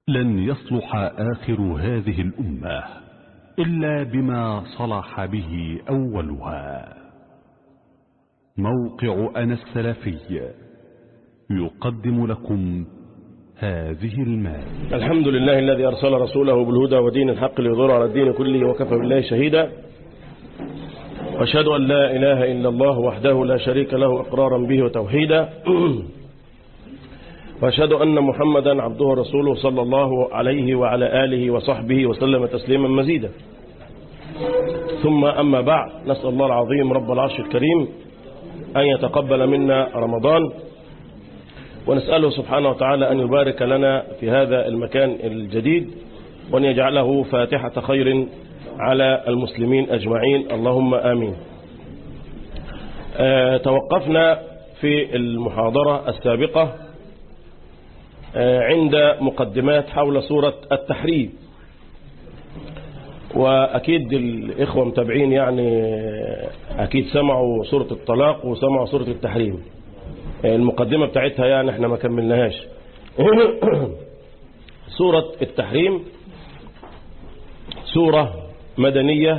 لن يصلح آخر هذه الأمة إلا بما صلح به أولها موقع أنا السلفي يقدم لكم هذه المال الحمد لله الذي أرسل رسوله بالهدى ودين الحق ليظهر على الدين كله وكفى بالله شهيدا واشهد أن لا إله إلا الله وحده لا شريك له إقرارا به وتوحيدا واشهد أن محمدا عبده ورسوله صلى الله عليه وعلى آله وصحبه وسلم تسليما مزيدا ثم أما بعد نسأل الله العظيم رب العرش الكريم أن يتقبل منا رمضان ونسأله سبحانه وتعالى أن يبارك لنا في هذا المكان الجديد وأن يجعله فاتحة خير على المسلمين أجمعين اللهم آمين آه توقفنا في المحاضرة السابقة آه عند مقدمات حول سورة التحريم وأكيد الإخوة متابعين يعني أكيد سمعوا سورة الطلاق وسمعوا سورة التحريم المقدمة بتاعتها يعني احنا ما كملناهاش سورة التحريم سورة مدنية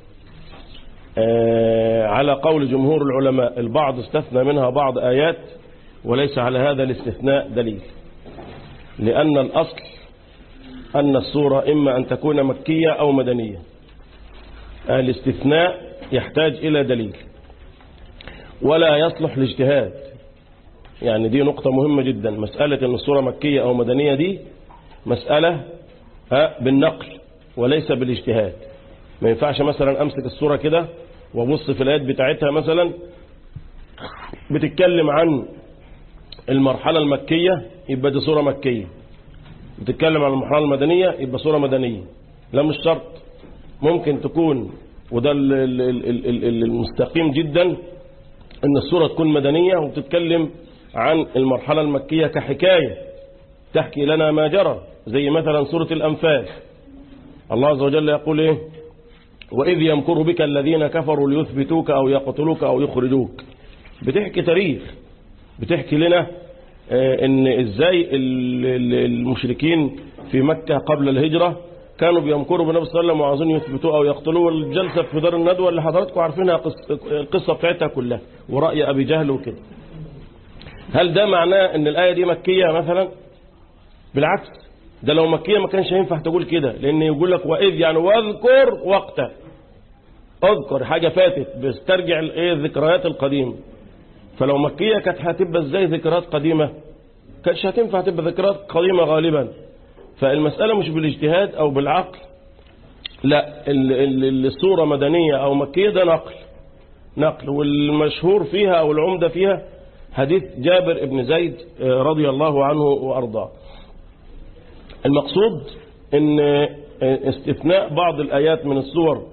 على قول جمهور العلماء البعض استثنى منها بعض آيات وليس على هذا الاستثناء دليل لأن الأصل أن السورة إما أن تكون مكية أو مدنية الاستثناء يحتاج إلى دليل ولا يصلح لاجتهاد يعني دي نقطة مهمة جدا مسألة أن السورة مكية أو مدنية دي مسألة بالنقل وليس بالاجتهاد ما ينفعش مثلا أمسك السورة كده وابص في الآيات بتاعتها مثلا بتتكلم عن المرحلة المكية يبقى دي سورة مكية بتتكلم عن المرحلة المدنية يبقى سورة مدنية لا مش شرط ممكن تكون وده المستقيم جدا ان السورة تكون مدنية وبتتكلم عن المرحلة المكية كحكاية تحكي لنا ما جرى زي مثلا سورة الأنفال الله عز وجل يقول إيه وإذ يمكر بك الذين كفروا ليثبتوك أو يقتلوك أو يخرجوك بتحكي تاريخ بتحكي لنا ان ازاي المشركين في مكة قبل الهجرة كانوا بيمكروا بالنبي صلى الله عليه وسلم وعاوزين يثبتوه او يقتلوه الجلسة في دار الندوة اللي حضراتكم عارفينها القصة بتاعتها كلها ورأي ابي جهل وكده هل ده معناه ان الآية دي مكية مثلا بالعكس ده لو مكية ما كانش ينفع تقول كده لان يقول لك وإذ يعني واذكر وقته اذكر حاجة فاتت بيسترجع الايه الذكريات القديمة فلو مكية كانت هتبقى ازاي ذكريات قديمة كانتش هتنفع تبقى ذكريات قديمة غالبا فالمسألة مش بالاجتهاد او بالعقل لا الصورة مدنية او مكية ده نقل نقل والمشهور فيها او العمدة فيها حديث جابر ابن زيد رضي الله عنه وأرضاه المقصود ان استثناء بعض الآيات من السور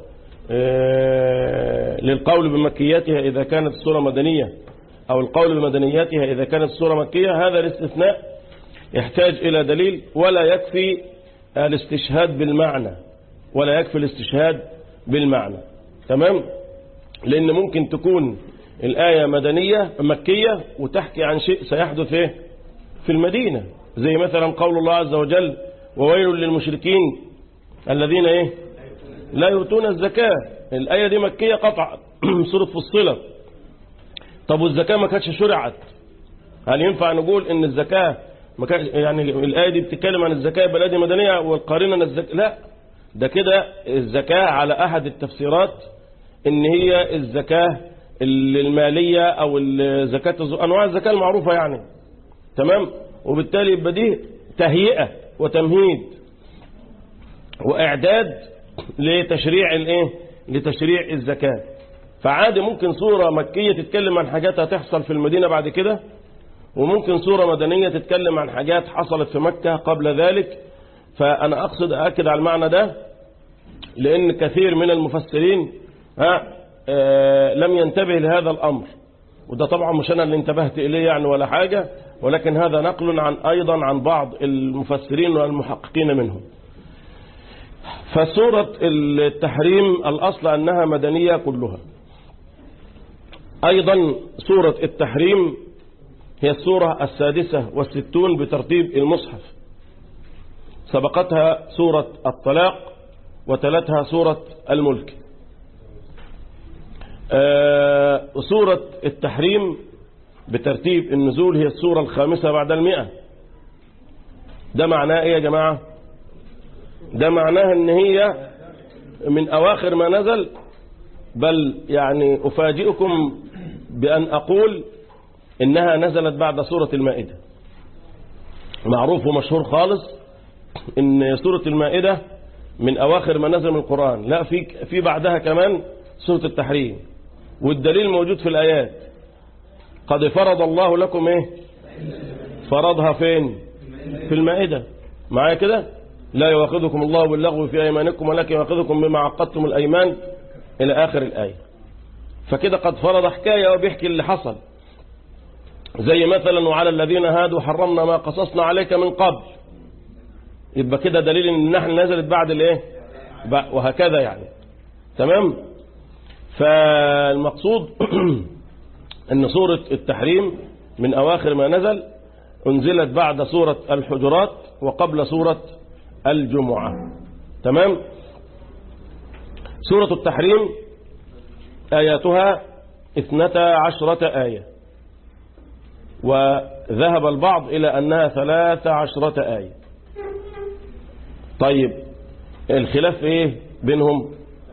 للقول بمكياتها إذا كانت السورة مدنية أو القول بمدنياتها إذا كانت السورة مكية هذا الاستثناء يحتاج إلى دليل ولا يكفي الاستشهاد بالمعنى ولا يكفي الاستشهاد بالمعنى تمام لأن ممكن تكون الآية مدنية مكية وتحكي عن شيء سيحدث إيه؟ في المدينة زي مثلا قول الله عز وجل وويل للمشركين الذين إيه لا يؤتون الزكاة الآية دي مكية قطعا سورة فصلة طب والزكاة ما كانتش شرعت هل ينفع نقول ان الزكاة ما كان يعني الآية دي بتتكلم عن الزكاة بلاد مدنية والقارنة الزكاة لا ده كده الزكاة على أحد التفسيرات ان هي الزكاة المالية او زكاة انواع الزكاة المعروفة يعني تمام وبالتالي يبقى دي تهيئة وتمهيد واعداد لتشريع الايه لتشريع الزكاة فعادي ممكن صورة مكية تتكلم عن حاجات هتحصل في المدينة بعد كده وممكن صورة مدنية تتكلم عن حاجات حصلت في مكة قبل ذلك فأنا أقصد أكد على المعنى ده لأن كثير من المفسرين ها آه لم ينتبه لهذا الأمر وده طبعا مش أنا اللي انتبهت إليه يعني ولا حاجة ولكن هذا نقل عن أيضا عن بعض المفسرين والمحققين منهم فسورة التحريم الأصل أنها مدنية كلها أيضا سورة التحريم هي السورة السادسة والستون بترتيب المصحف سبقتها سورة الطلاق وتلتها سورة الملك آه، سورة التحريم بترتيب النزول هي السورة الخامسة بعد المئة ده معناه ايه يا جماعة ده معناه ان هي من اواخر ما نزل بل يعني افاجئكم بان اقول انها نزلت بعد سورة المائدة معروف ومشهور خالص ان سورة المائدة من اواخر ما نزل من القرآن لا في في بعدها كمان سورة التحريم والدليل موجود في الايات قد فرض الله لكم ايه فرضها فين في المائدة معايا كده لا يواخذكم الله باللغو في ايمانكم ولكن يواخذكم بما عقدتم الايمان الى اخر الايه فكده قد فرض حكايه وبيحكي اللي حصل زي مثلا وعلى الذين هادوا حرمنا ما قصصنا عليك من قبل يبقى كده دليل ان النحل نزلت بعد الايه ب- وهكذا يعني تمام فالمقصود ان سورة التحريم من اواخر ما نزل انزلت بعد سورة الحجرات وقبل سورة الجمعة تمام سورة التحريم آياتها اثنتا عشرة آية وذهب البعض إلى أنها ثلاث عشرة آية طيب الخلاف ايه بينهم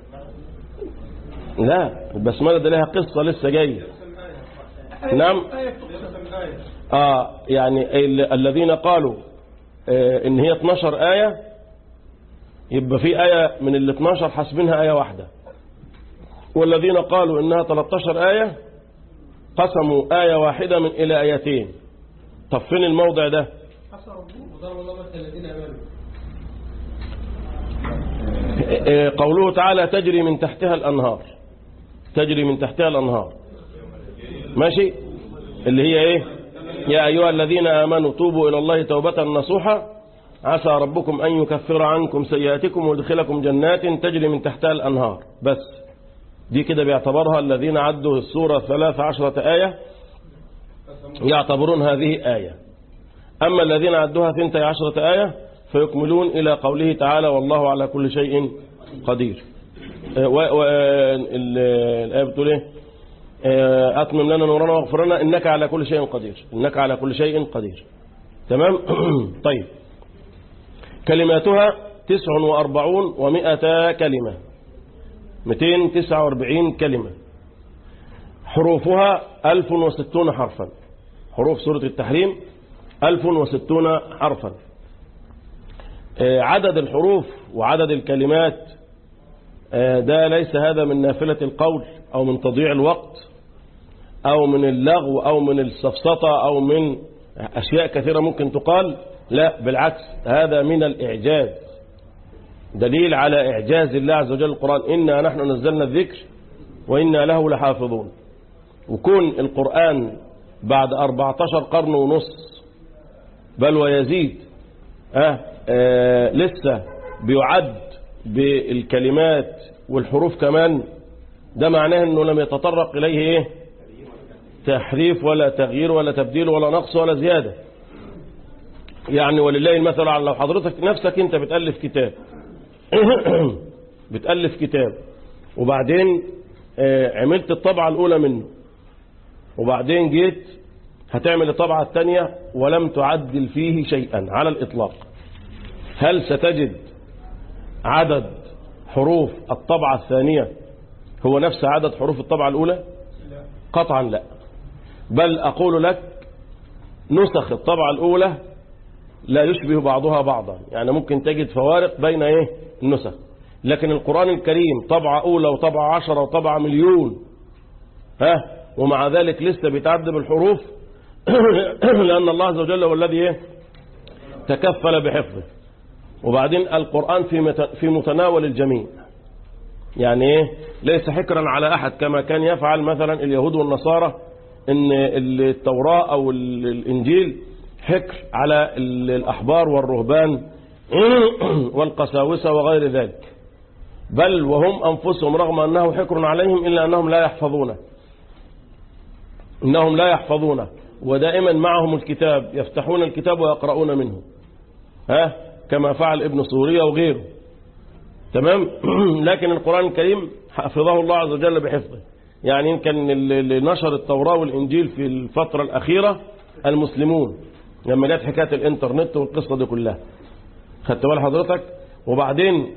لا البسملة ده لها قصة لسه جاية نعم آه يعني ال- الذين قالوا آه ان هي 12 آية يبقى في آية من ال 12 حاسبينها آية واحدة والذين قالوا انها 13 آية قسموا آية واحدة من إلى آيتين طب فين الموضع ده وضرب الله مثل الذين امنوا آه، قوله تعالى تجري من تحتها الأنهار تجري من تحتها الأنهار ماشي اللي هي ايه يا أيها الذين آمنوا توبوا إلى الله توبة نصوحا عسى ربكم أن يكفر عنكم سيئاتكم ويدخلكم جنات تجري من تحتها الأنهار بس دي كده بيعتبرها الذين عدوا السورة ثلاث عشرة آية يعتبرون هذه آية أما الذين عدوها ثنتي عشرة آية فيكملون إلى قوله تعالى والله على كل شيء قدير آه، و- و- آه، ال- الآية بتقول إيه آه، أتمم لنا نورنا واغفر لنا إنك على كل شيء قدير إنك على كل شيء قدير تمام طيب كلماتها تسع وأربعون ومائة كلمة 249 كلمة حروفها 1060 حرفا حروف سورة التحريم 1060 حرفا آه، عدد الحروف وعدد الكلمات آه، ده ليس هذا من نافلة القول أو من تضييع الوقت أو من اللغو أو من السفسطة أو من أشياء كثيرة ممكن تقال لا بالعكس هذا من الإعجاز دليل على إعجاز الله عز وجل القرآن إنا نحن نزلنا الذكر وإنا له لحافظون وكون القرآن بعد 14 قرن ونص بل ويزيد آه آه لسه بيعد بالكلمات والحروف كمان ده معناه انه لم يتطرق اليه ايه تحريف ولا تغيير ولا تبديل ولا نقص ولا زيادة يعني ولله المثل على لو حضرتك نفسك انت بتألف كتاب بتألف كتاب وبعدين آه، عملت الطبعة الأولى منه وبعدين جيت هتعمل الطبعة الثانية ولم تعدل فيه شيئا على الإطلاق هل ستجد عدد حروف الطبعة الثانية هو نفس عدد حروف الطبعة الأولى قطعا لا بل أقول لك نسخ الطبعة الأولى لا يشبه بعضها بعضا يعني ممكن تجد فوارق بين إيه النسخ لكن القرآن الكريم طبعة أولى وطبعة عشرة وطبعة مليون ها ومع ذلك لسه بيتعد بالحروف لأن الله عز وجل هو الذي إيه تكفل بحفظه وبعدين القرآن في مت- في متناول الجميع يعني ايه ليس حكرا على احد كما كان يفعل مثلا اليهود والنصارى ان التوراة او ال- الانجيل حكر على ال- الاحبار والرهبان والقساوسة وغير ذلك بل وهم انفسهم رغم انه حكر عليهم الا انهم لا يحفظونه انهم لا يحفظونه ودائما معهم الكتاب يفتحون الكتاب ويقرؤون منه ها كما فعل ابن سوريا وغيره تمام لكن القرآن الكريم حفظه الله عز وجل بحفظه يعني يمكن اللي نشر التوراة والإنجيل في الفترة الأخيرة المسلمون لما جت حكاية الإنترنت والقصة دي كلها خدت بال حضرتك وبعدين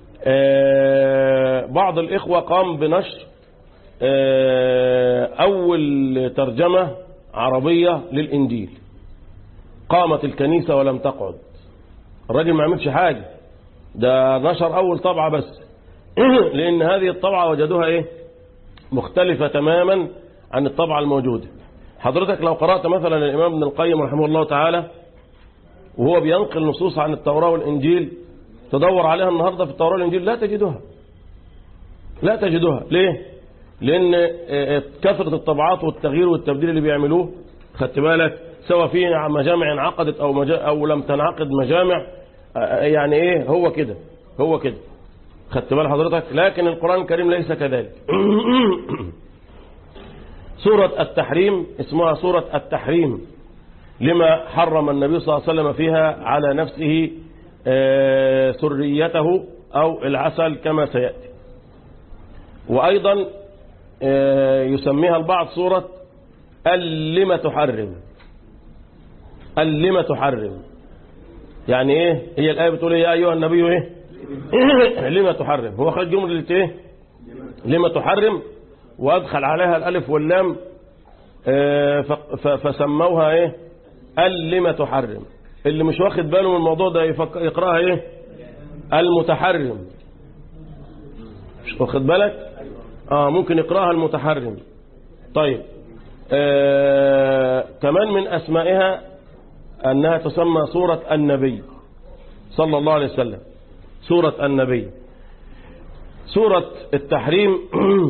آه بعض الإخوة قام بنشر آه أول ترجمة عربية للإنجيل قامت الكنيسة ولم تقعد الراجل ما عملش حاجة ده نشر أول طبعة بس لأن هذه الطبعة وجدوها إيه مختلفة تماما عن الطبعة الموجودة حضرتك لو قرأت مثلا الإمام ابن القيم رحمه الله تعالى وهو بينقل نصوص عن التوراة والإنجيل تدور عليها النهاردة في التوراة والإنجيل لا تجدها لا تجدها ليه لأن كثرة الطبعات والتغيير والتبديل اللي بيعملوه خدت بالك سواء في مجامع انعقدت أو, مجا أو لم تنعقد مجامع يعني إيه هو كده هو كده خدت بال حضرتك لكن القرآن الكريم ليس كذلك سورة التحريم اسمها سورة التحريم لما حرم النبي صلى الله عليه وسلم فيها على نفسه سريته أو العسل كما سيأتي وأيضا يسميها البعض سورة لم تحرم لم تحرم يعني ايه هي الآية بتقول ايه يا أيها النبي ايه لما تحرم هو خد جملة ايه لما تحرم وأدخل عليها الألف واللام فسموها ايه قال لما تحرم اللي مش واخد باله من الموضوع ده يقراها ايه المتحرم مش واخد بالك اه ممكن يقراها المتحرم طيب آه كمان من اسمائها انها تسمى سورة النبي صلى الله عليه وسلم سورة النبي سورة التحريم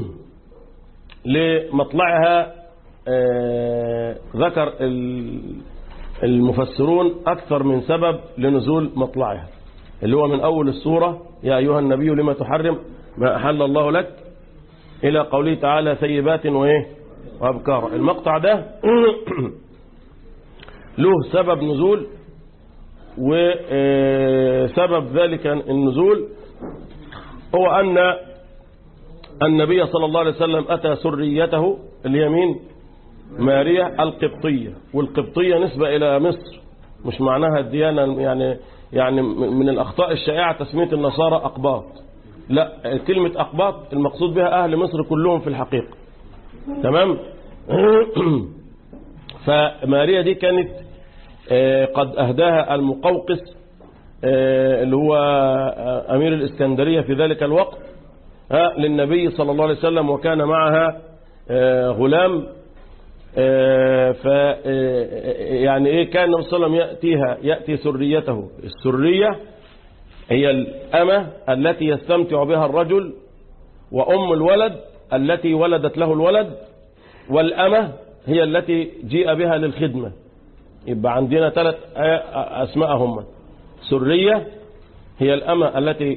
لمطلعها آه ذكر المفسرون أكثر من سبب لنزول مطلعها اللي هو من أول السورة يا أيها النبي لما تحرم ما أحل الله لك إلى قوله تعالى ثيبات وإيه وأبكار المقطع ده له سبب نزول وسبب ذلك النزول هو أن النبي صلى الله عليه وسلم أتى سريته اليمين ماريا القبطية والقبطية نسبة إلى مصر مش معناها الديانة يعني يعني من الأخطاء الشائعة تسمية النصارى أقباط لا كلمة أقباط المقصود بها أهل مصر كلهم في الحقيقة تمام فماريا دي كانت قد أهداها المقوقس اللي هو أمير الإسكندرية في ذلك الوقت للنبي صلى الله عليه وسلم وكان معها غلام ف يعني ايه كان النبي صلى الله عليه وسلم ياتيها ياتي سريته السريه هي الامه التي يستمتع بها الرجل وام الولد التي ولدت له الولد والامه هي التي جيء بها للخدمه يبقى عندنا ثلاث اسماء هم سريه هي الامه التي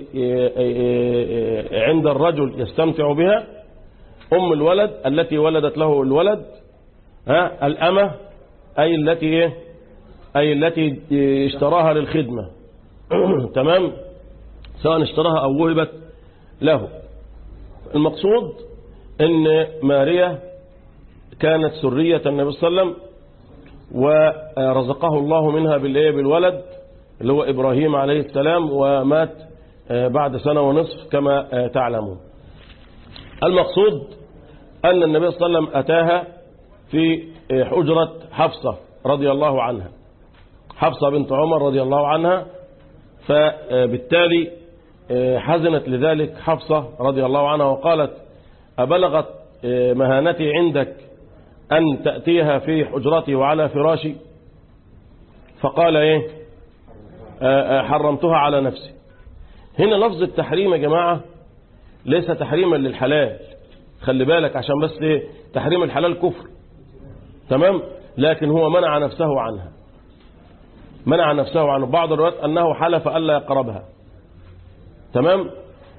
عند الرجل يستمتع بها ام الولد التي ولدت له الولد ها الأمة أي التي إيه؟ أي التي اشتراها للخدمة تمام سواء اشتراها أو وهبت له المقصود أن ماريا كانت سرية النبي صلى الله عليه وسلم ورزقه الله منها بالإيه بالولد اللي هو إبراهيم عليه السلام ومات بعد سنة ونصف كما تعلمون المقصود أن النبي صلى الله عليه وسلم أتاها في حجرة حفصة رضي الله عنها حفصة بنت عمر رضي الله عنها فبالتالي حزنت لذلك حفصة رضي الله عنها وقالت أبلغت مهانتي عندك أن تأتيها في حجرتي وعلى فراشي فقال إيه حرمتها على نفسي هنا لفظ التحريم يا جماعة ليس تحريما للحلال خلي بالك عشان بس إيه تحريم الحلال كفر تمام لكن هو منع نفسه عنها منع نفسه عنه بعض الروايات أنه حلف ألا يقربها تمام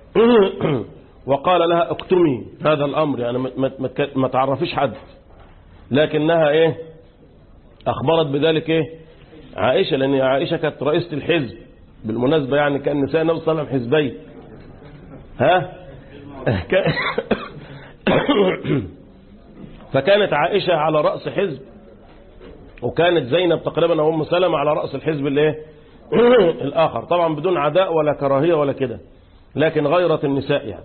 وقال لها اكتمي هذا الأمر يعني ما, ما, ما تعرفيش حد لكنها ايه أخبرت بذلك ايه عائشة لأن عائشة كانت رئيسة الحزب بالمناسبة يعني كان نساء النبي صلى الله عليه وسلم حزبين ها ك- فكانت عائشة على رأس حزب وكانت زينب تقريبا أو أم سلمة على رأس الحزب الايه الآخر طبعا بدون عداء ولا كراهية ولا كده لكن غيرت النساء يعني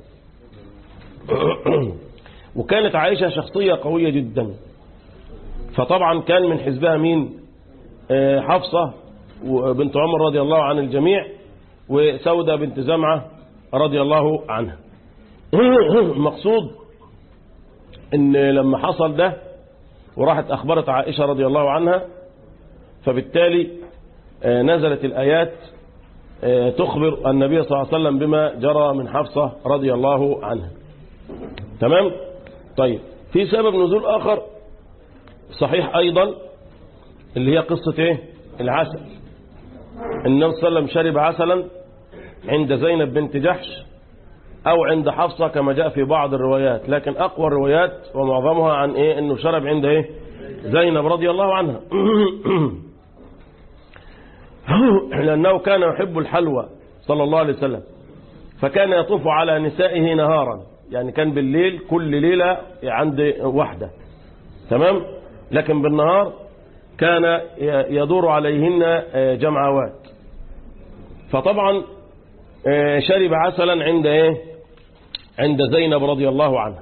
وكانت عائشة شخصية قوية جدا فطبعا كان من حزبها مين آه، حفصة وبنت عمر رضي الله عن الجميع وسودة بنت زمعة رضي الله عنها المقصود ان لما حصل ده وراحت أخبرت عائشة رضي الله عنها فبالتالي آه، نزلت الآيات آه، تخبر النبي صلى الله عليه وسلم بما جرى من حفصة رضي الله عنها تمام طيب في سبب نزول آخر صحيح أيضا اللي هي قصة إيه العسل النبي صلى الله عليه وسلم شرب عسلا عند زينب بنت جحش أو عند حفصة كما جاء في بعض الروايات لكن أقوى الروايات ومعظمها عن إيه أنه شرب عند إيه زينب رضي الله عنها لأنه كان يحب الحلوى صلى الله عليه وسلم فكان يطوف على نسائه نهارا يعني كان بالليل كل ليلة عند واحدة تمام لكن بالنهار كان يدور عليهن جمعوات فطبعا شرب عسلا عند ايه عند زينب رضي الله عنها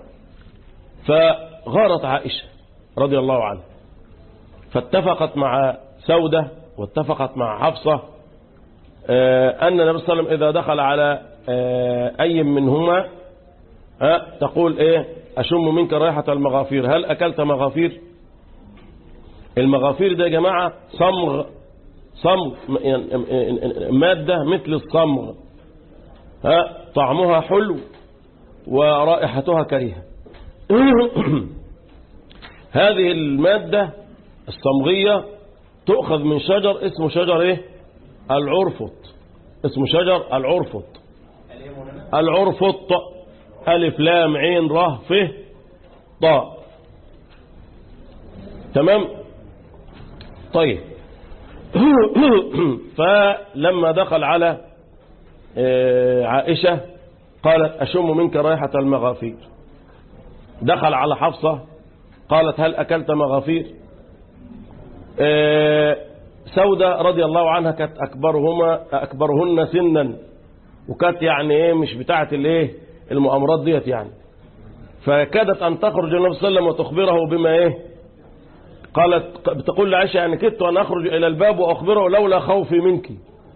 فغارت عائشة رضي الله عنها فاتفقت مع سودة واتفقت مع حفصة أن النبي صلى الله عليه وسلم إذا دخل على أي منهما تقول إيه أشم منك رائحة المغافير هل أكلت مغافير المغافير ده يا جماعة صمغ صمغ مادة مثل الصمغ ها طعمها حلو ورائحتها كريهة هذه المادة الصمغية تؤخذ من شجر اسمه شجر ايه العرفط اسمه شجر العرفط العرفط ألف لام عين ره ف طاء تمام طيب فلما دخل على عائشة قالت أشم منك رائحة المغافير دخل على حفصة قالت هل أكلت مغافير سودة رضي الله عنها كانت أكبرهما أكبرهن سنا وكانت يعني إيه مش بتاعة الإيه المؤامرات ديت يعني فكادت أن تخرج النبي صلى الله عليه وسلم وتخبره بما إيه قالت بتقول لعائشة يعني كدت أن أخرج إلى الباب وأخبره لولا خوفي منك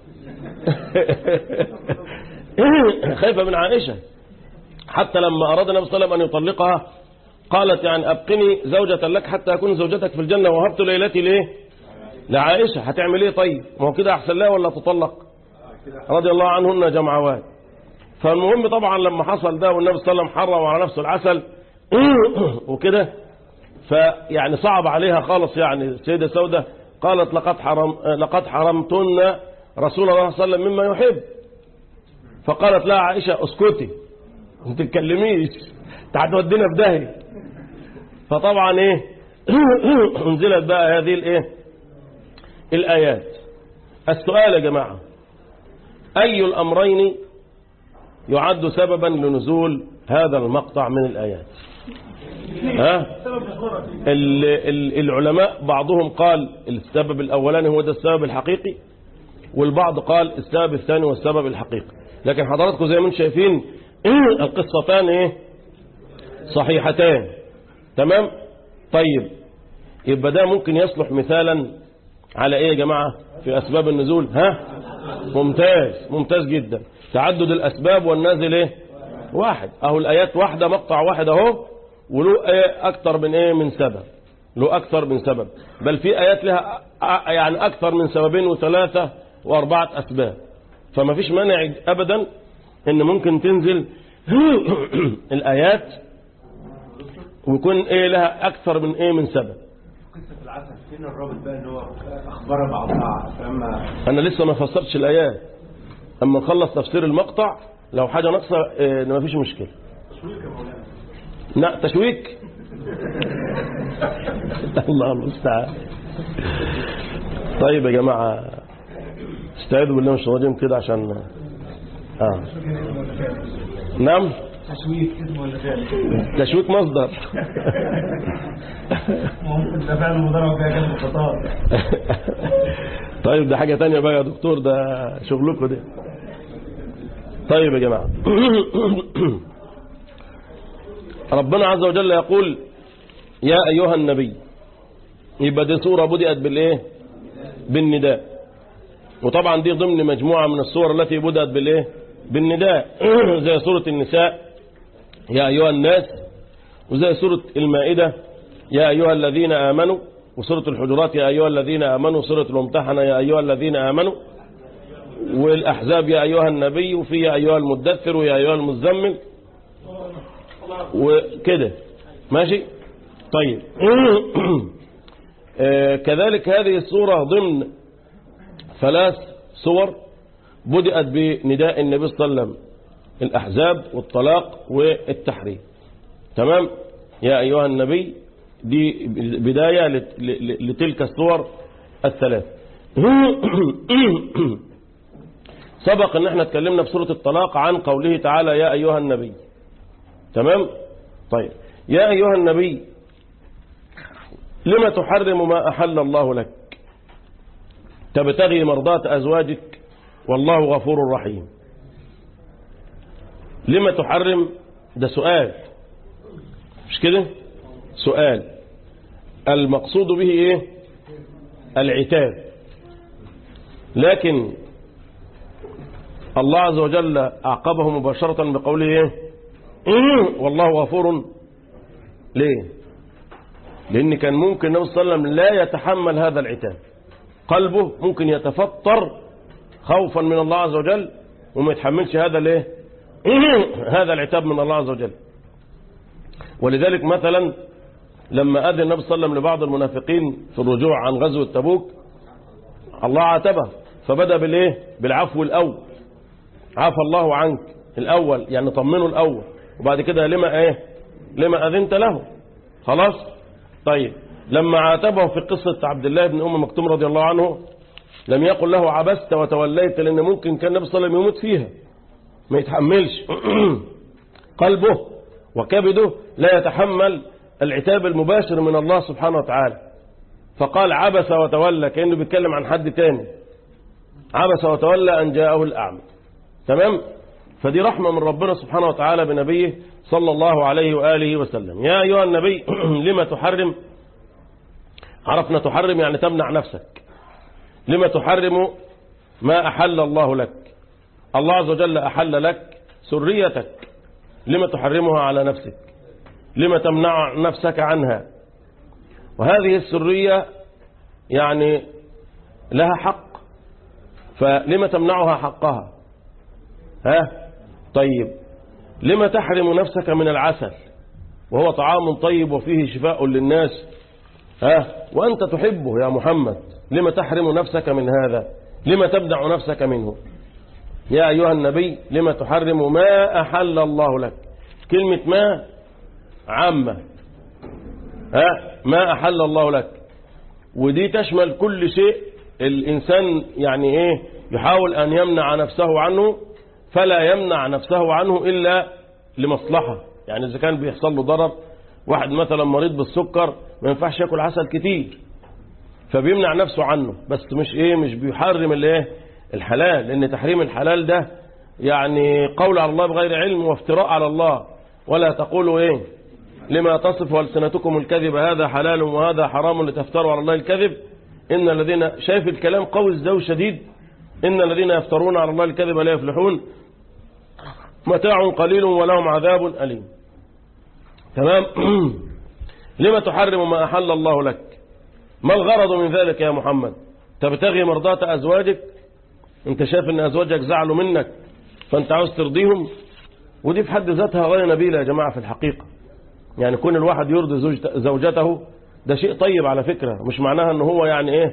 خايفة من عائشة حتى لما أراد النبي صلى الله عليه وسلم أن يطلقها قالت يعني أبقني زوجة لك حتى أكون زوجتك في الجنة وهبت ليلتي ليه لعائشة هتعمل ايه طيب ما هو كده أحسن لها ولا تطلق رضي الله عنهن جمعوات فالمهم طبعا لما حصل ده والنبي صلى الله عليه وسلم حرم على نفسه العسل وكده فيعني صعب عليها خالص يعني السيدة سودة قالت لقد حرم لقد حرمتن رسول الله صلى الله عليه وسلم مما يحب فقالت لها عائشة اسكتي ما تتكلميش هتودينا في داهية فطبعا ايه انزلت بقى هذه الايه الايات السؤال يا جماعة اي الامرين يعد سببا لنزول هذا المقطع من الايات ها ال ال العلماء بعضهم قال السبب الاولاني هو ده السبب الحقيقي والبعض قال السبب الثاني هو السبب الحقيقي لكن حضراتكم زي ما انتم شايفين القصتان ايه صحيحتان تمام طيب يبقى ده ممكن يصلح مثالا على ايه يا جماعة في اسباب النزول ها ممتاز ممتاز جدا تعدد الاسباب والنازل ايه واحد اهو الايات واحدة مقطع واحد اهو وله ايه اكتر من ايه من سبب له اكتر من سبب بل في ايات لها يعني اكتر من سببين وثلاثة واربعة اسباب فما فيش مانع ابدا ان ممكن تنزل الايات ويكون ايه لها اكثر من ايه من سبب قصة العسل فين الرابط بقى ان هو اخبار بعضها فاما انا لسه ما فسرتش الايات اما نخلص تفسير المقطع لو حاجة ناقصة إيه ما فيش مشكلة لا تشويك الله المستعان طيب يا جماعة استعيذوا بالله من الشيطان الرجيم كده عشان اه نعم تشويق اسمه ولا فعل تشويك مصدر ممكن ده فعل مضارع فيها كلمة خطاب طيب ده حاجة تانية بقى يا دكتور ده شغلكم ده طيب يا جماعة ربنا عز وجل يقول يا أيها النبي يبقى دي سورة بدأت بالإيه بالنداء وطبعا دي ضمن مجموعة من السور التي بدأت بالإيه بالنداء زي سورة النساء يا أيها الناس وزي سورة المائدة يا أيها الذين آمنوا وسورة الحجرات يا أيها الذين آمنوا سورة الممتحنة يا أيها الذين آمنوا والأحزاب يا أيها النبي وفي يا أيها المدثر ويا أيها المزمل وكده ماشي طيب آه، كذلك هذه السورة ضمن ثلاث سور بدأت بنداء النبي صلى الله عليه وسلم الأحزاب والطلاق والتحريم تمام يا أيها النبي دي بداية لت- ل- لتلك الصور الثلاث سبق ان احنا اتكلمنا في سورة الطلاق عن قوله تعالى يا أيها النبي تمام طيب يا أيها النبي لما تحرم ما أحل الله لك تبتغي مرضات أزواجك والله غفور رحيم لما تحرم ده سؤال مش كده سؤال المقصود به ايه العتاب لكن الله عز وجل أعقبه مباشرة بقوله ايه والله غفور ليه لأن كان ممكن النبي صلى الله عليه وسلم لا يتحمل هذا العتاب قلبه ممكن يتفطر خوفا من الله عز وجل وما يتحملش هذا الايه هذا العتاب من الله عز وجل ولذلك مثلا لما أذن النبي صلى الله عليه وسلم لبعض المنافقين في الرجوع عن غزوة تبوك الله عاتبه فبدأ بالإيه بالعفو الأول عفى الله عنك الأول يعني طمنه الأول وبعد كده لما إيه لما أذنت له خلاص طيب لما عاتبه في قصة عبد الله بن أم مكتوم رضي الله عنه لم يقل له عبست وتوليت لأن ممكن كان النبي صلى الله عليه وسلم يموت فيها ما يتحملش قلبه وكبده لا يتحمل العتاب المباشر من الله سبحانه وتعالى فقال عبس وتولى كأنه بيتكلم عن حد تاني عبس وتولى أن جاءه الأعمى تمام فدي رحمة من ربنا سبحانه وتعالى بنبيه صلى الله عليه وآله وسلم يا أيها النبي لما تحرم عرفنا تحرم يعني تمنع نفسك لما تحرم ما أحل الله لك الله عز وجل أحل لك سريتك لما تحرمها على نفسك لما تمنع نفسك عنها وهذه السرية يعني لها حق فلما تمنعها حقها ها طيب لما تحرم نفسك من العسل وهو طعام طيب وفيه شفاء للناس ها وأنت تحبه يا محمد لما تحرم نفسك من هذا لما تبدع نفسك منه يا أيها النبي لما تحرم ما أحل الله لك كلمة ما عامة ها ما أحل الله لك ودي تشمل كل شيء الإنسان يعني إيه يحاول أن يمنع نفسه عنه فلا يمنع نفسه عنه إلا لمصلحة يعني إذا كان بيحصل له ضرر واحد مثلا مريض بالسكر ما ينفعش ياكل عسل كتير فبيمنع نفسه عنه بس مش ايه مش بيحرم الايه الحلال لان تحريم الحلال ده يعني قول على الله بغير علم وافتراء على الله ولا تقولوا ايه لما تصف ألسنتكم الكذب هذا حلال وهذا حرام لتفتروا على الله الكذب إن الذين شايف الكلام قوي الزو شديد إن الذين يفترون على الله الكذب لا يفلحون متاع قليل ولهم عذاب أليم تمام لما تحرم ما أحل الله لك ما الغرض من ذلك يا محمد تبتغي مرضات أزواجك انت شايف ان أزواجك زعلوا منك فانت عاوز ترضيهم ودي في حد ذاتها غاية نبيلة يا جماعة في الحقيقة يعني كون الواحد يرضي زوجت- زوجته ده شيء طيب على فكرة مش معناها ان هو يعني ايه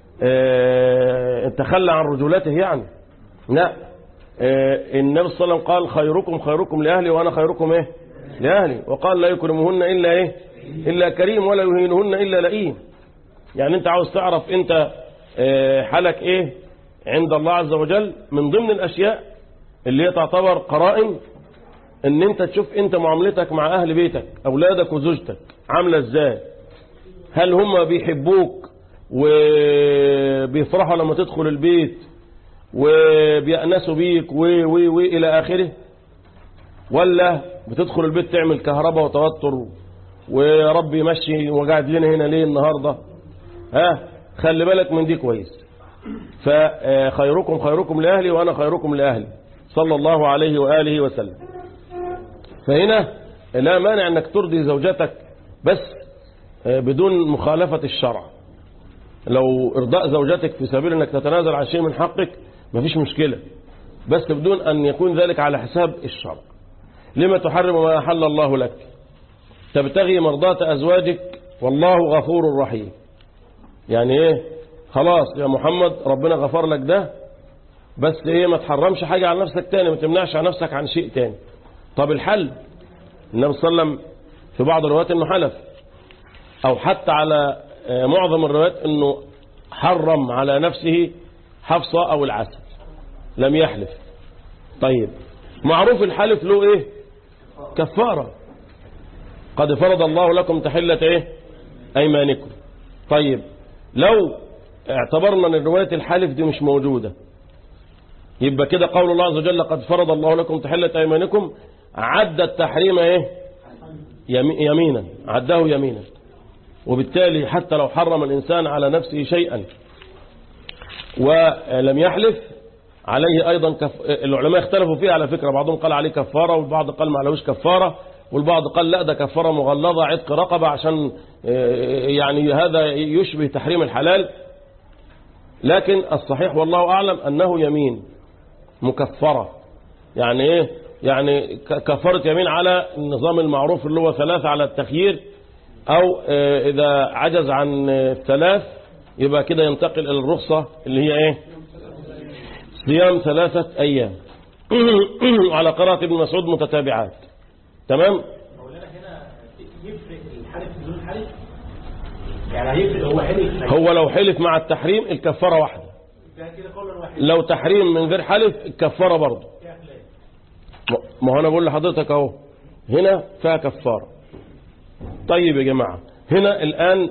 اه تخلى عن رجولته يعني لا اه النبي صلى الله عليه وسلم قال خيركم خيركم لأهلي وأنا خيركم ايه لأهلي وقال لا يكرمهن إلا ايه إلا كريم ولا يهينهن إلا لئيم يعني انت عاوز تعرف انت اه حالك ايه عند الله عز وجل من ضمن الأشياء اللي هي تعتبر قرائن ان انت تشوف انت معاملتك مع اهل بيتك اولادك وزوجتك عاملة ازاي هل هم بيحبوك وبيفرحوا لما تدخل البيت وبيأنسوا بيك و و و إلى آخره ولا بتدخل البيت تعمل كهرباء وتوتر وربي يمشي وقاعد لنا هنا ليه النهاردة ها خلي بالك من دي كويس فخيركم خيركم لأهلي وأنا خيركم لأهلي صلى الله عليه وآله وسلم فهنا لا مانع أنك ترضي زوجتك بس بدون مخالفة الشرع لو إرضاء زوجتك في سبيل أنك تتنازل عن شيء من حقك مفيش مشكلة بس بدون أن يكون ذلك على حساب الشرع لما تحرم ما أحل الله لك تبتغي مرضاة أزواجك والله غفور رحيم يعني إيه خلاص يا محمد ربنا غفر لك ده بس إيه ما تحرمش حاجة على نفسك تاني ما تمنعش عن نفسك عن شيء تاني طب الحل النبي صلى الله عليه وسلم في بعض الروايات انه حلف او حتى على معظم الروايات انه حرم على نفسه حفصة او العسل لم يحلف طيب معروف الحلف له ايه كفارة قد فرض الله لكم تحلة ايه ايمانكم طيب لو اعتبرنا ان رواية الحلف دي مش موجودة يبقى كده قول الله عز وجل قد فرض الله لكم تحلة ايمانكم عد التحريم ايه يمينا عده يمينا وبالتالي حتى لو حرم الإنسان على نفسه شيئا ولم يحلف عليه أيضا كف... العلماء اختلفوا فيه على فكرة بعضهم قال عليه كفارة والبعض قال ما عليهوش كفارة والبعض قال لا ده كفارة مغلظة عتق رقبة عشان يعني هذا يشبه تحريم الحلال لكن الصحيح والله أعلم أنه يمين مكفرة يعني إيه يعني كفارة يمين على النظام المعروف اللي هو ثلاثة على التخيير أو إذا عجز عن ثلاث يبقى كده ينتقل إلى الرخصة اللي هي إيه صيام ثلاثة أيام على قراءة ابن مسعود متتابعات تمام مولانا هنا يفرق الحلف بدون حلف يعني هيفرق هو حلف هو لو حلف مع التحريم الكفارة واحدة ده كده قولا واحد لو تحريم من غير حلف الكفارة برضه فيها خلاف ما هو انا بقول لحضرتك اهو هنا فيها كفارة طيب يا جماعة هنا الآن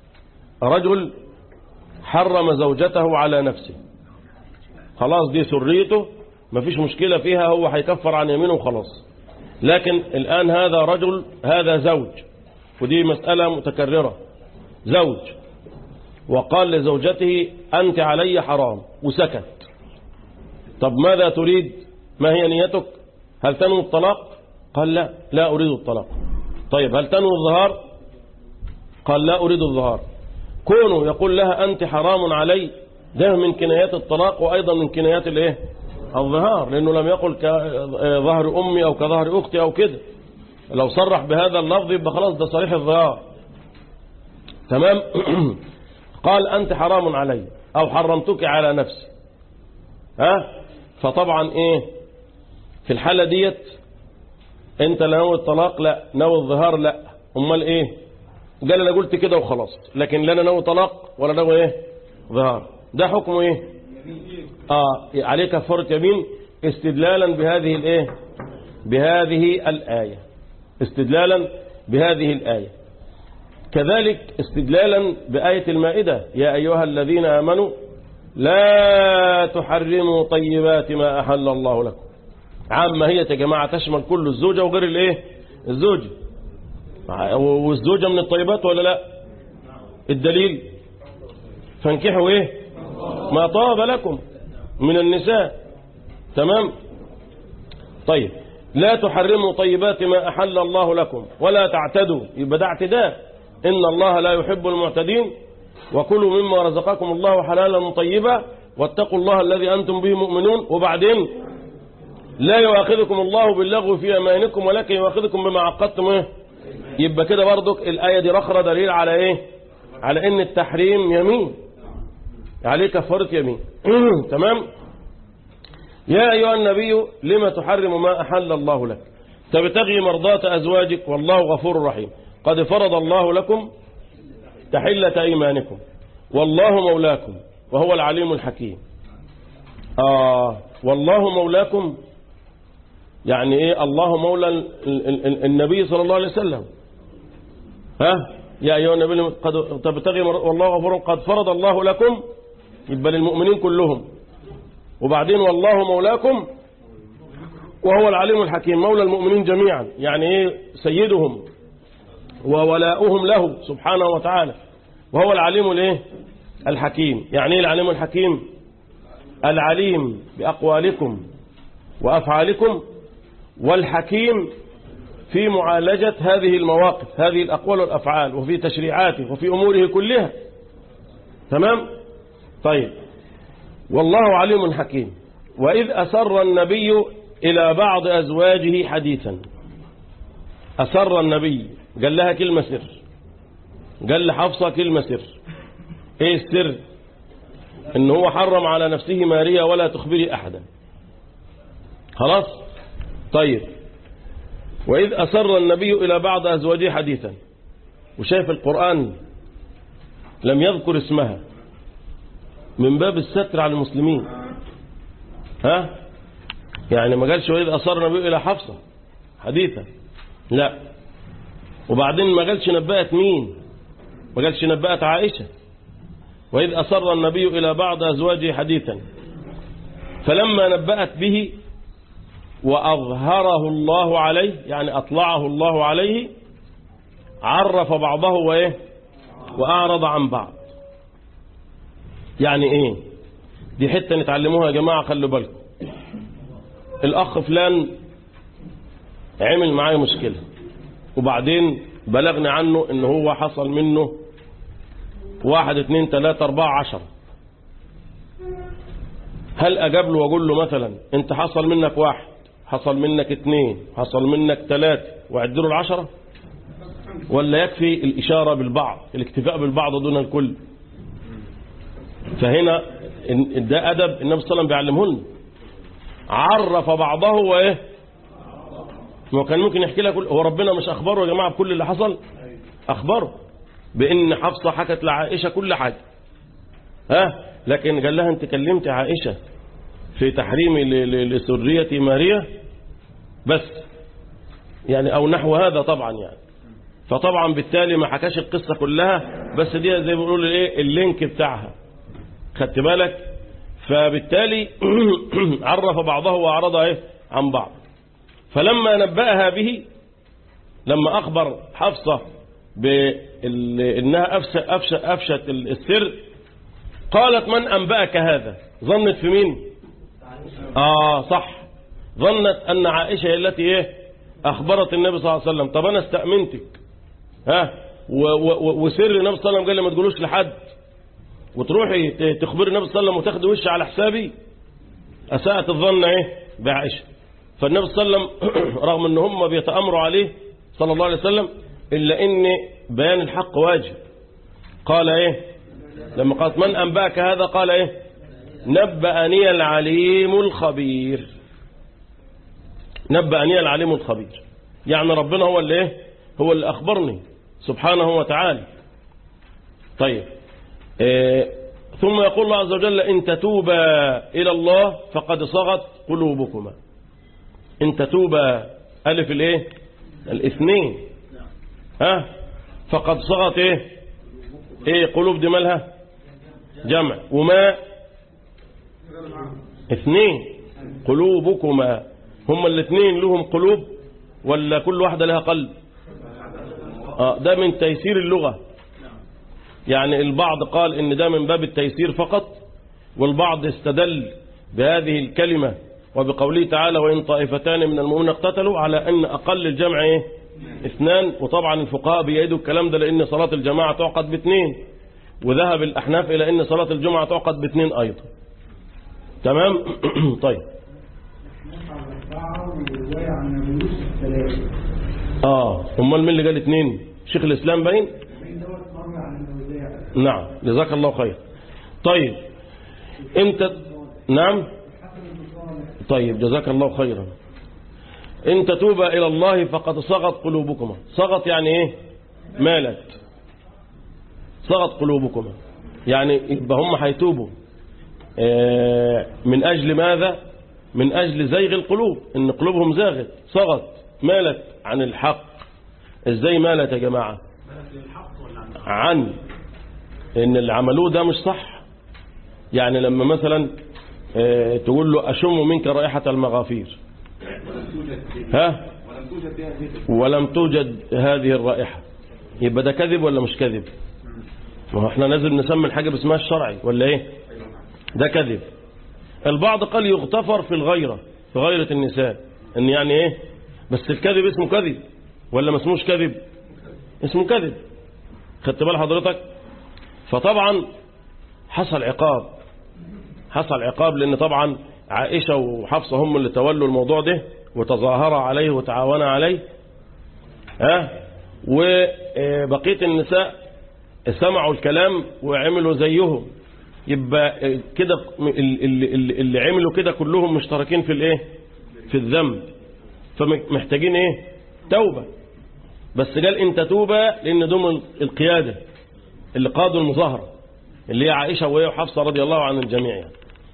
رجل حرم زوجته على نفسه خلاص دي سريته مفيش مشكلة فيها هو هيكفر عن يمينه وخلاص لكن الآن هذا رجل هذا زوج ودي مسألة متكررة زوج وقال لزوجته أنت علي حرام وسكت طب ماذا تريد ما هي نيتك هل تنوي الطلاق قال لا لا أريد الطلاق طيب هل تنوي الظهار قال لا أريد الظهار كونه يقول لها أنت حرام علي ده من كنايات الطلاق وأيضا من كنايات الايه الظهار لأنه لم يقل كظهر أمي أو كظهر أختي أو كده لو صرح بهذا اللفظ يبقى خلاص ده صريح الظهار تمام قال أنت حرام علي أو حرمتك على نفسي ها فطبعا إيه في الحالة ديت أنت لا ناوي الطلاق لا ناوي الظهار لا أمال إيه قال أنا قلت كده وخلاص لكن لا أنا ناوي طلاق ولا ناوي إيه ظهار ده حكمه إيه آه عليه كفارة يمين استدلالا بهذه الإيه بهذه الآية استدلالا بهذه الآية كذلك استدلالا بآية المائدة يا أيها الذين آمنوا لا تحرموا طيبات ما أحل الله لكم عامة هي يا جماعة تشمل كل الزوجة وغير الايه الزوجة والزوجة من الطيبات ولا لا الدليل فانكحوا ايه ما طاب لكم من النساء تمام طيب لا تحرموا طيبات ما أحل الله لكم ولا تعتدوا يبقى ده اعتداء إن الله لا يحب المعتدين وكلوا مما رزقكم الله حلالا طيبا واتقوا الله الذي أنتم به مؤمنون وبعدين لا يؤاخذكم الله باللغو في أمانكم ولكن يؤاخذكم بما عقدتم إيه؟ يبقى كده برضك الآية دي رخرة دليل على إيه على إن التحريم يمين عليه كفارة يمين تمام يا أيها النبي لما تحرم ما أحل الله لك تبتغي مرضاة أزواجك والله غفور رحيم قد فرض الله لكم تحلة أيمانكم والله مولاكم وهو العليم الحكيم آه والله مولاكم يعني ايه الله مولى ال- ال- ال- النبي صلى الله عليه وسلم ها يا ايها النبي قد تبتغي مر- والله غفور قد فرض الله لكم يبقى للمؤمنين كلهم وبعدين والله مولاكم وهو العليم الحكيم مولى المؤمنين جميعا يعني ايه سيدهم وولاؤهم له سبحانه وتعالى وهو العليم الايه الحكيم يعني ايه العليم الحكيم العليم بأقوالكم وأفعالكم والحكيم في معالجة هذه المواقف هذه الأقوال والأفعال وفي تشريعاته وفي أموره كلها تمام طيب والله عليم حكيم وإذ أسر النبي إلى بعض أزواجه حديثا أسر النبي قال لها كلمة سر قال لحفصة كلمة سر ايه السر ان هو حرم على نفسه ماريا ولا تخبري احدا خلاص طيب واذ اسر النبي الى بعض ازواجه حديثا وشايف القران لم يذكر اسمها من باب الستر على المسلمين ها يعني ما قالش واذ اسر النبي الى حفصه حديثا لا وبعدين ما قالش نبأت مين ما قالش نبأت عائشه وإذ أسر النبي إلى بعض أزواجه حديثا فلما نبأت به وأظهره الله عليه يعني أطلعه الله عليه عرف بعضه وإيه وأعرض عن بعض يعني إيه دي حتة نتعلموها يا جماعة خلوا بالكم الأخ فلان عمل معايا مشكلة وبعدين بلغني عنه إن هو حصل منه واحد اثنين ثلاثة أربعة عشر هل أجاب له وأقول له مثلا أنت حصل منك واحد حصل منك اثنين حصل منك ثلاثة وعد له العشرة ولا يكفي الإشارة بالبعض الاكتفاء بالبعض دون الكل فهنا إن- ده أدب النبي صلى الله عليه وسلم بيعلمه لنا عرف بعضه وإيه ما كان ممكن يحكي لك هو ربنا مش أخبره يا جماعة بكل اللي حصل أخبره بأن حفصة حكت لعائشة كل حاجة ها لكن قال لها أنت كلمت عائشة في تحريم ل- ل- لسرية ماريا بس يعني أو نحو هذا طبعا يعني فطبعا بالتالي ما حكاش القصة كلها بس دي زي ما بيقولوا ايه اللينك بتاعها خدت بالك فبالتالي عرف بعضه وأعرض ايه عن بعض فلما نبأها به لما أخبر حفصة بأنها أفشت, أفشت, أفشت السر قالت من أنبأك هذا ظنت في مين آه صح ظنت أن عائشة هي التي إيه أخبرت النبي صلى الله عليه وسلم طب أنا استأمنتك ها و- و- وسر النبي صلى الله عليه وسلم قال لي ما تقولوش لحد وتروحي ت- تخبري النبي صلى الله عليه وسلم وتاخدي وش على حسابي أساءت الظن إيه بعائشة فالنبي صلى الله عليه وسلم رغم ان هم بيتأمروا عليه صلى الله عليه وسلم إلا إن بيان الحق واجب قال إيه لما قالت من أنبأك هذا قال إيه نبأني العليم الخبير نبأني العليم الخبير يعني ربنا هو اللي إيه هو اللي أخبرني سبحانه وتعالى طيب إيه ثم يقول الله عز وجل إن تتوبا إلى الله فقد صغت قلوبكما إن تتوبا ألف الإيه الاثنين ها فقد صغت إيه إيه قلوب دي مالها جمع وما اثنين قلوبكما هما الاثنين لهم قلوب ولا كل واحدة لها قلب آه ده من تيسير اللغة يعني البعض قال ان ده من باب التيسير فقط والبعض استدل بهذه الكلمة وبقوله تعالى وإن طائفتان من المؤمنين اقتتلوا على أن أقل الجمع إيه؟ اثنان وطبعا الفقهاء بيأيدوا الكلام ده لأن صلاة الجماعة تعقد باثنين وذهب الأحناف إلى أن صلاة الجمعة تعقد باثنين أيضا تمام طيب اه امال مين اللي قال اثنين شيخ الاسلام باين نعم جزاك الله خير طيب انت نعم طيب جزاك الله خيرا ان تتوبا الى الله فقد صغت قلوبكما صغت يعني ايه مالت صغت قلوبكما يعني يبقى هم هيتوبوا آه، من أجل ماذا من أجل زيغ القلوب إن قلوبهم زاغت صغت مالت عن الحق إزاي مالت يا جماعة عن إن اللي عملوه ده مش صح يعني لما مثلا آه، تقول له أشم منك رائحة المغافير ها ولم توجد هذه الرائحة يبقى ده كذب ولا مش كذب ما هو احنا لازم نسمي الحاجة باسمها الشرعي ولا ايه ده كذب البعض قال يغتفر في الغيرة في غيرة النساء ان يعني ايه بس الكذب اسمه كذب ولا ما اسموش كذب اسمه كذب خدت بال حضرتك فطبعا حصل عقاب حصل عقاب لان طبعا عائشة وحفصة هم اللي تولوا الموضوع ده وتظاهر عليه وتعاون عليه ها وبقية النساء سمعوا الكلام وعملوا زيهم يبقى كده اللي, اللي, اللي عملوا كده كلهم مشتركين في الايه في الذنب فمحتاجين ايه توبة بس قال ان تتوبة لان دول القيادة اللي قادوا المظاهرة اللي هي عائشة وهي وحفصة رضي الله عن الجميع يعني.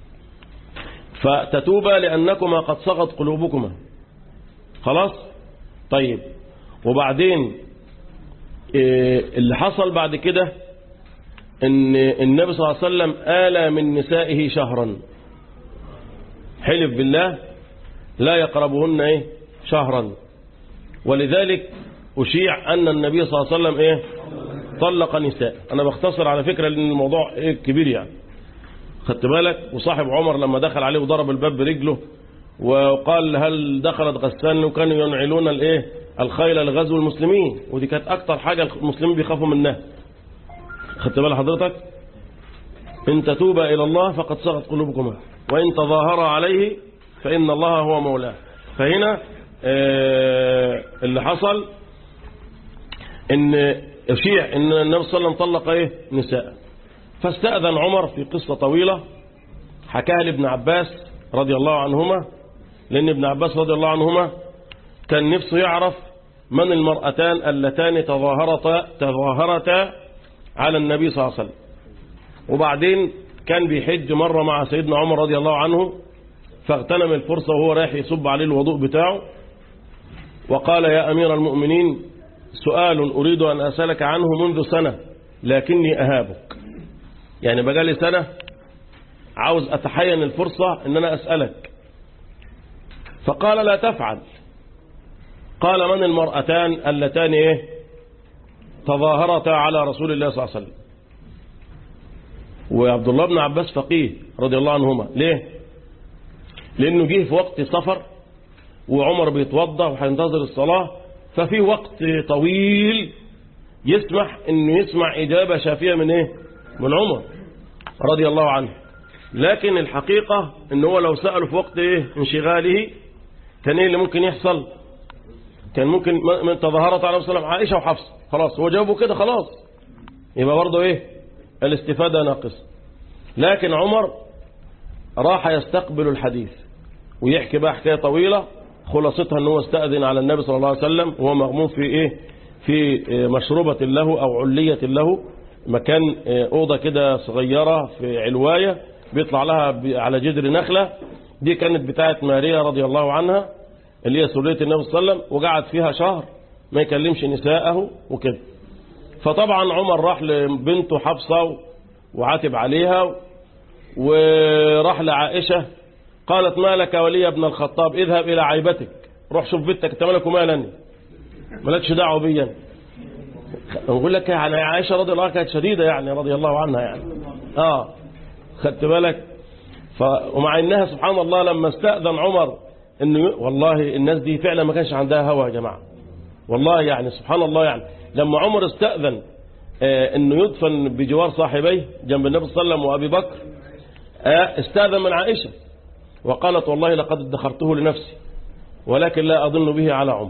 فتتوبا لأنكما قد صغت قلوبكما خلاص طيب وبعدين إيه اللي حصل بعد كده ان النبي صلى الله عليه وسلم آلى من نسائه شهرا حلف بالله لا يقربهن ايه شهرا ولذلك أشيع أن النبي صلى الله عليه وسلم ايه طلق نساء أنا بختصر على فكرة لأن الموضوع إيه كبير يعني خدت بالك وصاحب عمر لما دخل عليه وضرب الباب برجله وقال هل دخلت غسان وكانوا ينعلون الايه الخيل لغزو المسلمين ودي كانت اكتر حاجة المسلمين بيخافوا منها خدت بال حضرتك ان تتوبا الى الله فقد صغت قلوبكما وان تظاهر عليه فان الله هو مولاه فهنا آه اللي حصل ان اشيع ان النبي صلى الله عليه وسلم طلق ايه نساء فاستأذن عمر في قصة طويلة حكاها لابن عباس رضي الله عنهما لأن ابن عباس رضي الله عنهما كان نفسه يعرف من المرأتان اللتان تظاهرتا تظاهرتا على النبي صلى الله عليه وسلم وبعدين كان بيحج مرة مع سيدنا عمر رضي الله عنه فاغتنم الفرصة وهو رايح يصب عليه الوضوء بتاعه وقال يا أمير المؤمنين سؤال أريد أن أسألك عنه منذ سنة لكني أهابك يعني بقالي سنة عاوز أتحين الفرصة أن أنا أسألك فقال لا تفعل قال من المرأتان اللتان إيه تظاهرتا على رسول الله صلى الله عليه وسلم وعبد الله بن عباس فقيه رضي الله عنهما ليه لأنه جه في وقت سفر وعمر بيتوضى وهينتظر الصلاة ففي وقت طويل يسمح انه يسمع إجابة شافية من ايه من عمر رضي الله عنه لكن الحقيقة ان هو لو سأله في وقت ايه انشغاله كان ايه اللي ممكن يحصل كان ممكن من تظاهرت عليه وسلم عائشة وحفص خلاص هو جاوبه كده خلاص يبقى برضه ايه الاستفادة ناقصة لكن عمر راح يستقبل الحديث ويحكي بقى حكاية طويلة خلاصتها ان هو استأذن على النبي صلى الله عليه وسلم وهو مغموم في ايه في مشروبة له او علية له مكان اوضة كده صغيرة في علواية بيطلع لها على جدر نخلة دي كانت بتاعت ماريا رضي الله عنها اللي هي سرية النبي صلى الله عليه وسلم وقعد فيها شهر ما يكلمش نساءه وكده فطبعا عمر راح لبنته حفصة وعاتب عليها وراح لعائشة قالت ما لك ولي ابن الخطاب اذهب إلى عيبتك روح شوف بنتك انت مالك ومالني مالكش دعوه بيا نقول لك يعني عائشة رضي الله عنها كانت شديدة يعني رضي الله عنها يعني اه خدت بالك ف... ومع انها سبحان الله لما استأذن عمر انه والله الناس دي فعلا ما كانش عندها هوى يا جماعة والله يعني سبحان الله يعني لما عمر استأذن آه انه يدفن بجوار صاحبيه جنب النبي صلى الله عليه وسلم وابي بكر آه استأذن من عائشة وقالت والله لقد ادخرته لنفسي ولكن لا أظن به على عمر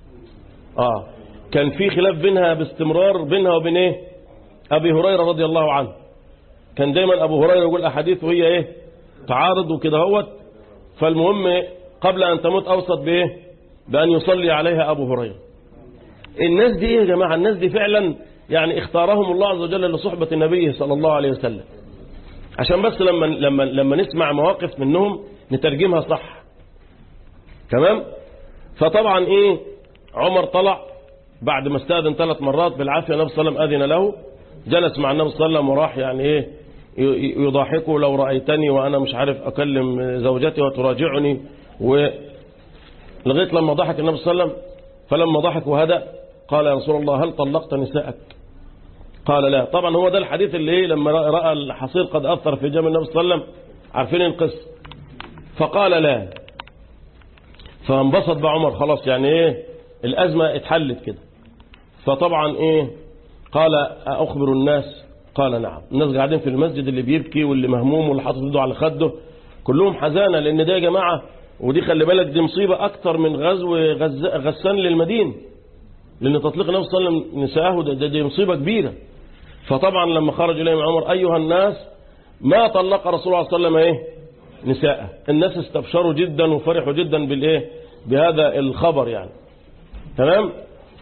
آه كان في خلاف بينها باستمرار بينها وبين ايه أبي هريرة رضي الله عنه كان دايما أبو هريرة يقول أحاديث وهي ايه تعارض وكده هوت فالمهم قبل أن تموت أوصت بايه بأن يصلي عليها أبو هريرة الناس دي ايه يا جماعة الناس دي فعلا يعني اختارهم الله عز وجل لصحبة النبي صلى الله عليه وسلم عشان بس لما لما لما نسمع مواقف منهم نترجمها صح تمام فطبعا ايه عمر طلع بعد ما استاذن ثلاث مرات بالعافيه النبي صلى الله عليه وسلم اذن له جلس مع النبي صلى الله عليه وسلم وراح يعني ايه ي- يضاحكه لو رايتني وانا مش عارف اكلم زوجتي وتراجعني و لغايه لما ضحك النبي صلى الله عليه وسلم فلما ضحك وهدأ قال يا رسول الله هل طلقت نساءك قال لا طبعا هو ده الحديث اللي ايه لما رأى رأى الحصير قد أثر في جمع النبي صلى الله عليه وسلم عارفين القصة فقال لا فانبسط بقى عمر خلاص يعني ايه الأزمة اتحلت كده فطبعا ايه قال أخبر الناس قال نعم الناس قاعدين في المسجد اللي بيبكي واللي مهموم واللي حاطط ايده على خده كلهم حزانة لأن ده يا جماعة ودي خلي بالك دي مصيبة أكتر من غزو غز غسان للمدينة لأن تطليق النبي صلى الله عليه وسلم نساءه ده, ده دي مصيبة كبيرة فطبعا لما خرج إليهم عمر أيها الناس ما طلق رسول الله صلى الله عليه وسلم إيه نساءه الناس استبشروا جدا وفرحوا جدا بالإيه بهذا الخبر يعني تمام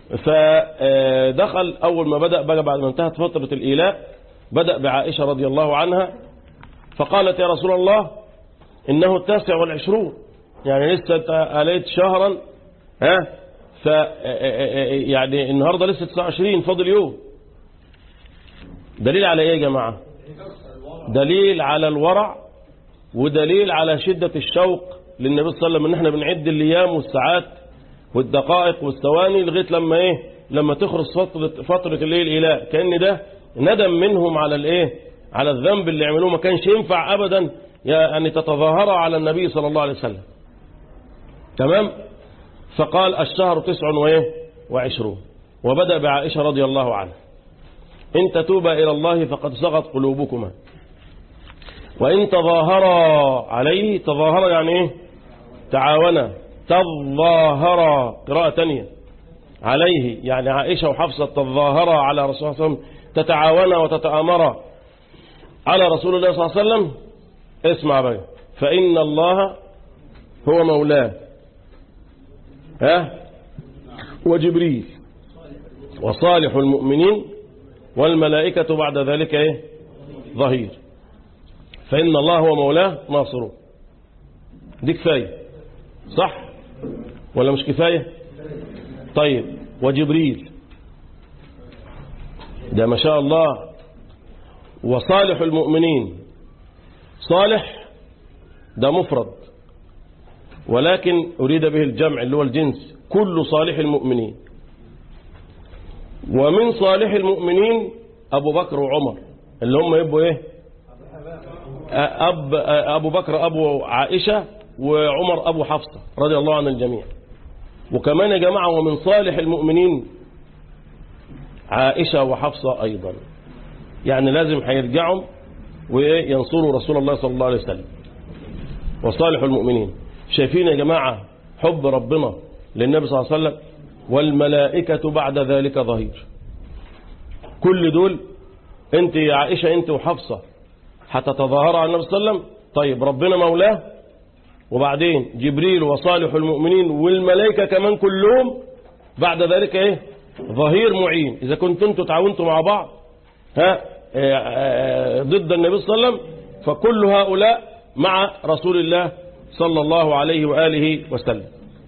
فدخل أول ما بدأ بقى بعد ما انتهت فترة الإيلاء بدأ بعائشة رضي الله عنها فقالت يا رسول الله إنه التاسع والعشرون يعني لسه أليت شهرا ها ف يعني النهارده لسه 29 فاضل يوم دليل على ايه يا جماعه دليل على الورع ودليل على شدة الشوق للنبي صلى الله عليه وسلم ان احنا بنعد الايام والساعات والدقائق والثواني لغايه لما ايه لما تخرج فتره فتره الليل الاله كان ده ندم منهم على الايه على الذنب اللي عملوه ما كانش ينفع ابدا يعني تتظاهر على النبي صلى الله عليه وسلم تمام فقال الشهر تسع وإيه وعشرون وبدأ بعائشة رضي الله عنها إن تتوبا إلى الله فقد صغت قلوبكما وإن تظاهرا عليه تظاهرا يعني إيه تعاونا تظاهرا قراءة تانية عليه يعني عائشة وحفصة تظاهرا على رسول الله صلى الله عليه وسلم تتعاونا وتتآمرا على رسول الله صلى الله عليه وسلم اسمع بقى فإن الله هو مولاه ها وجبريل وصالح المؤمنين والملائكة بعد ذلك ايه ظهير فإن الله هو مولاه ناصره دي كفاية صح ولا مش كفاية طيب وجبريل ده ما شاء الله وصالح المؤمنين صالح ده مفرد ولكن أريد به الجمع اللي هو الجنس كل صالح المؤمنين ومن صالح المؤمنين أبو بكر وعمر اللي هم يبقوا إيه أب أبو بكر أبو عائشة وعمر أبو حفصة رضي الله عن الجميع وكمان يا جماعة ومن صالح المؤمنين عائشة وحفصة أيضا يعني لازم هيرجعوا وينصروا رسول الله صلى الله عليه وسلم وصالح المؤمنين شايفين يا جماعة حب ربنا للنبي صلى الله عليه وسلم والملائكة بعد ذلك ظهير كل دول انت يا عائشة انت وحفصة هتتظاهر على النبي صلى الله عليه وسلم طيب ربنا مولاه وبعدين جبريل وصالح المؤمنين والملائكة كمان كلهم بعد ذلك ايه ظهير معين اذا كنتم انتوا تعاونتوا مع بعض ها ضد النبي صلى الله عليه وسلم فكل هؤلاء مع رسول الله صلى الله عليه وآله وسلم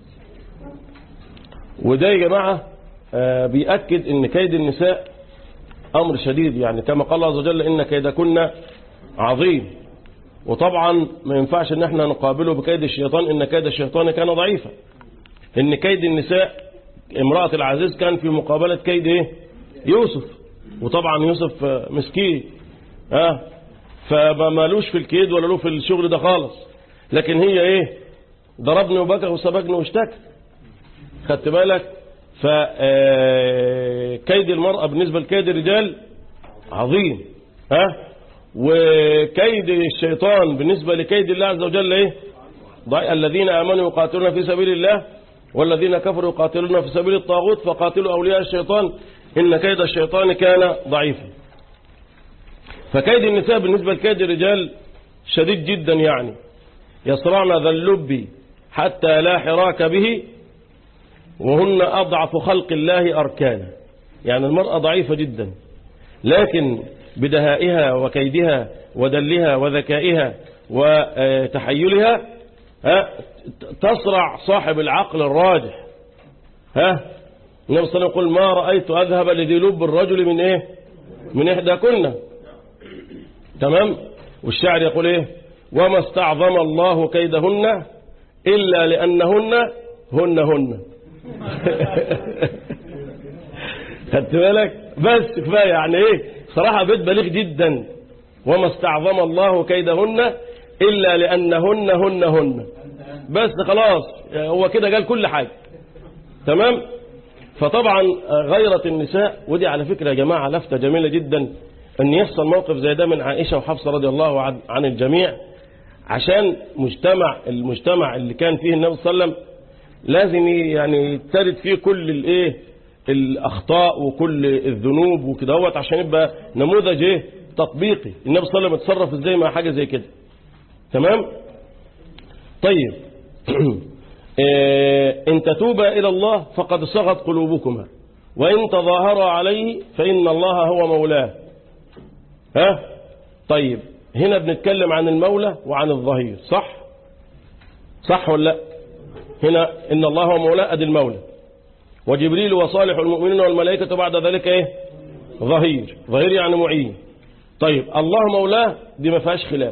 وده يا جماعة بيأكد ان كيد النساء أمر شديد يعني كما قال الله عز وجل إن كيدكن عظيم وطبعا ما ينفعش ان احنا نقابله بكيد الشيطان ان كيد الشيطان كان ضعيفا ان كيد النساء امرأة العزيز كان في مقابلة كيد ايه يوسف وطبعا يوسف مسكين ها فما مالوش في الكيد ولا له في الشغل ده خالص لكن هي ايه ضربني وبكى وسبقني واشتكى خدت بالك فكيد المرأة بالنسبة لكيد الرجال عظيم ها وكيد الشيطان بالنسبة لكيد الله عز وجل ايه الذين آمنوا يقاتلون في سبيل الله والذين كفروا يقاتلون في سبيل الطاغوت فقاتلوا أولياء الشيطان إن كيد الشيطان كان ضعيفا فكيد النساء بالنسبة لكيد الرجال شديد جدا يعني يصرعن ذا اللب حتى لا حراك به وهن أضعف خلق الله أركانا يعني المرأة ضعيفة جدا لكن بدهائها وكيدها ودلها وذكائها وتحيلها ها تصرع صاحب العقل الراجح ها النبي صلى الله عليه وسلم يقول ما رأيت أذهب لذي لب الرجل من إيه من إحدى كنا تمام والشاعر يقول إيه وما استعظم الله كيدهن إلا لأنهن هن هن خدت بالك بس كفايه يعني ايه صراحه بيت بليغ جدا وما استعظم الله كيدهن الا لانهن هن هن بس خلاص هو كده قال كل حاجه تمام فطبعا غيرة النساء ودي على فكرة يا جماعة لفتة جميلة جدا أن يحصل موقف زي ده من عائشة وحفصة رضي الله عن, عن الجميع عشان مجتمع المجتمع اللي كان فيه النبي صلى الله عليه وسلم لازم يعني ترد فيه كل الايه الاخطاء وكل الذنوب وكدهوت عشان يبقى نموذج ايه تطبيقي النبي صلى الله عليه وسلم اتصرف ازاي مع حاجه زي كده تمام طيب إيه ان تتوبا الى الله فقد صغت قلوبكما وان تظاهرا عليه فان الله هو مولاه ها طيب هنا بنتكلم عن المولى وعن الظهير صح صح ولا لا هنا إن الله هو مولاه أدي المولى وجبريل وصالح المؤمنين والملائكة بعد ذلك إيه ظهير ظهير يعني معين طيب الله مولاه دي ما فيهاش خلاف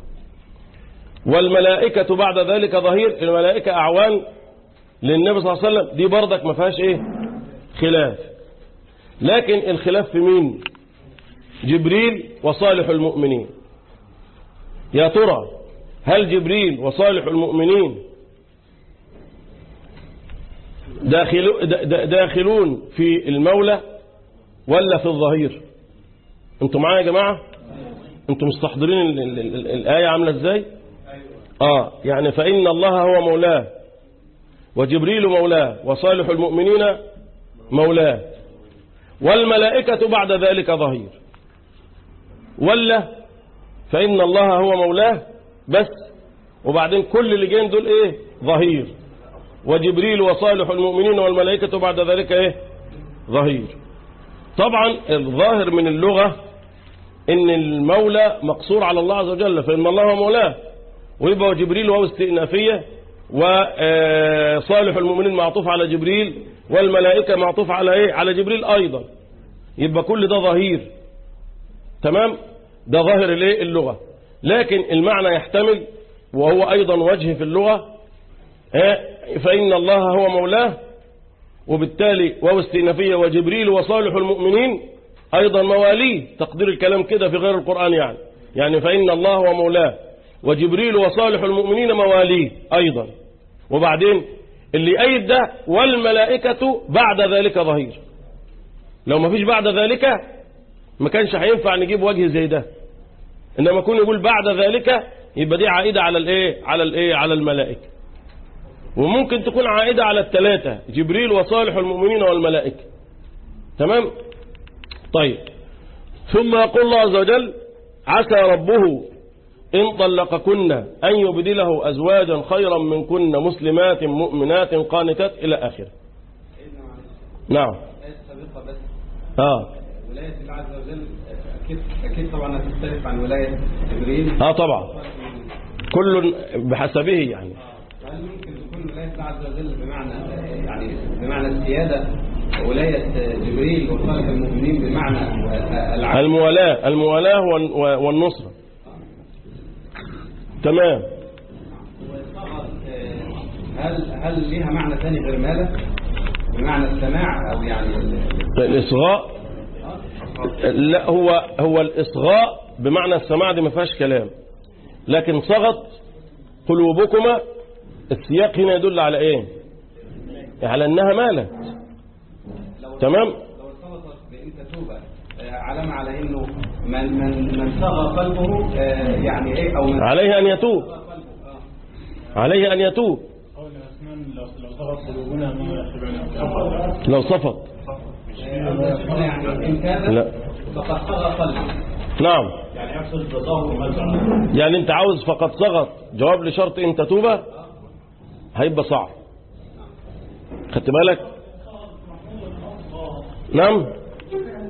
والملائكة بعد ذلك ظهير الملائكة أعوان للنبي صلى الله عليه وسلم دي بردك ما فيهاش إيه خلاف لكن الخلاف في مين جبريل وصالح المؤمنين يا ترى هل جبريل وصالح المؤمنين داخلو داخلون في المولى ولا في الظهير انتوا معايا يا جماعة انتوا مستحضرين ال ال ال الآية عاملة ازاي اه يعني فإن الله هو مولاه وجبريل مولاه وصالح المؤمنين مولاه والملائكة بعد ذلك ظهير ولا فإن الله هو مولاه بس وبعدين كل اللي جايين دول ايه ظهير وجبريل وصالح المؤمنين والملائكة بعد ذلك ايه ظهير طبعا الظاهر من اللغة ان المولى مقصور على الله عز وجل فإن الله هو مولاه ويبقى جبريل وهو استئنافية وصالح المؤمنين معطوف على جبريل والملائكة معطوف على ايه على جبريل ايضا يبقى كل ده ظهير تمام ده ظاهر الايه اللغة لكن المعنى يحتمل وهو ايضا وجه في اللغة فإن الله هو مولاه وبالتالي وهو استئنافية وجبريل وصالح المؤمنين أيضا مواليه تقدير الكلام كده في غير القرآن يعني يعني فإن الله هو مولاه وجبريل وصالح المؤمنين مواليه أيضا وبعدين اللي أيد ده والملائكة بعد ذلك ظهير لو ما فيش بعد ذلك ما كانش هينفع نجيب وجه زي ده إنما يكون يقول بعد ذلك يبقى دي عائدة على الإيه على الإيه على الملائكة وممكن تكون عائدة على الثلاثة جبريل وصالح المؤمنين والملائكة تمام طيب ثم يقول الله عز وجل عسى ربه إن طلقكن أن يبدله أزواجا خيرا منكن مسلمات مؤمنات قانتات إلى آخره نعم السابقة بس آه ولاية الله عز وجل أكيد أكيد طبعا هتختلف عن ولاية جبريل آه طبعا كل بحسبه يعني هل ممكن تكون ولاية الله عز وجل بمعنى يعني بمعنى السيادة ولاية جبريل وصالح المؤمنين بمعنى العدل الموالاة الموالاة والن- والنصرة تمام هل هل ليها معنى ثاني غير ماذا؟ بمعنى السماع أو يعني الإصغاء لا هو هو الإصغاء بمعنى السماع دي ما فيهاش كلام لكن صغت قلوبكما السياق هنا يدل على ايه على انها مالت تمام لو ارتبطت بأن تتوب آه، علامة على انه من من من صغى قلبه آه، يعني ايه او من عليه ان يتوب صغى قلبه آه. عليه ان يتوب قول عثمان لو لو صغت قلوبنا ما يتبعنا لو صفت آه، يعني ان كان لا فقد صغى قلبه نعم يعني يقصد تظاهر مثلا يعني انت عاوز فقد صغت جواب لشرط ان تتوب هيبقى صعب خدت بالك نعم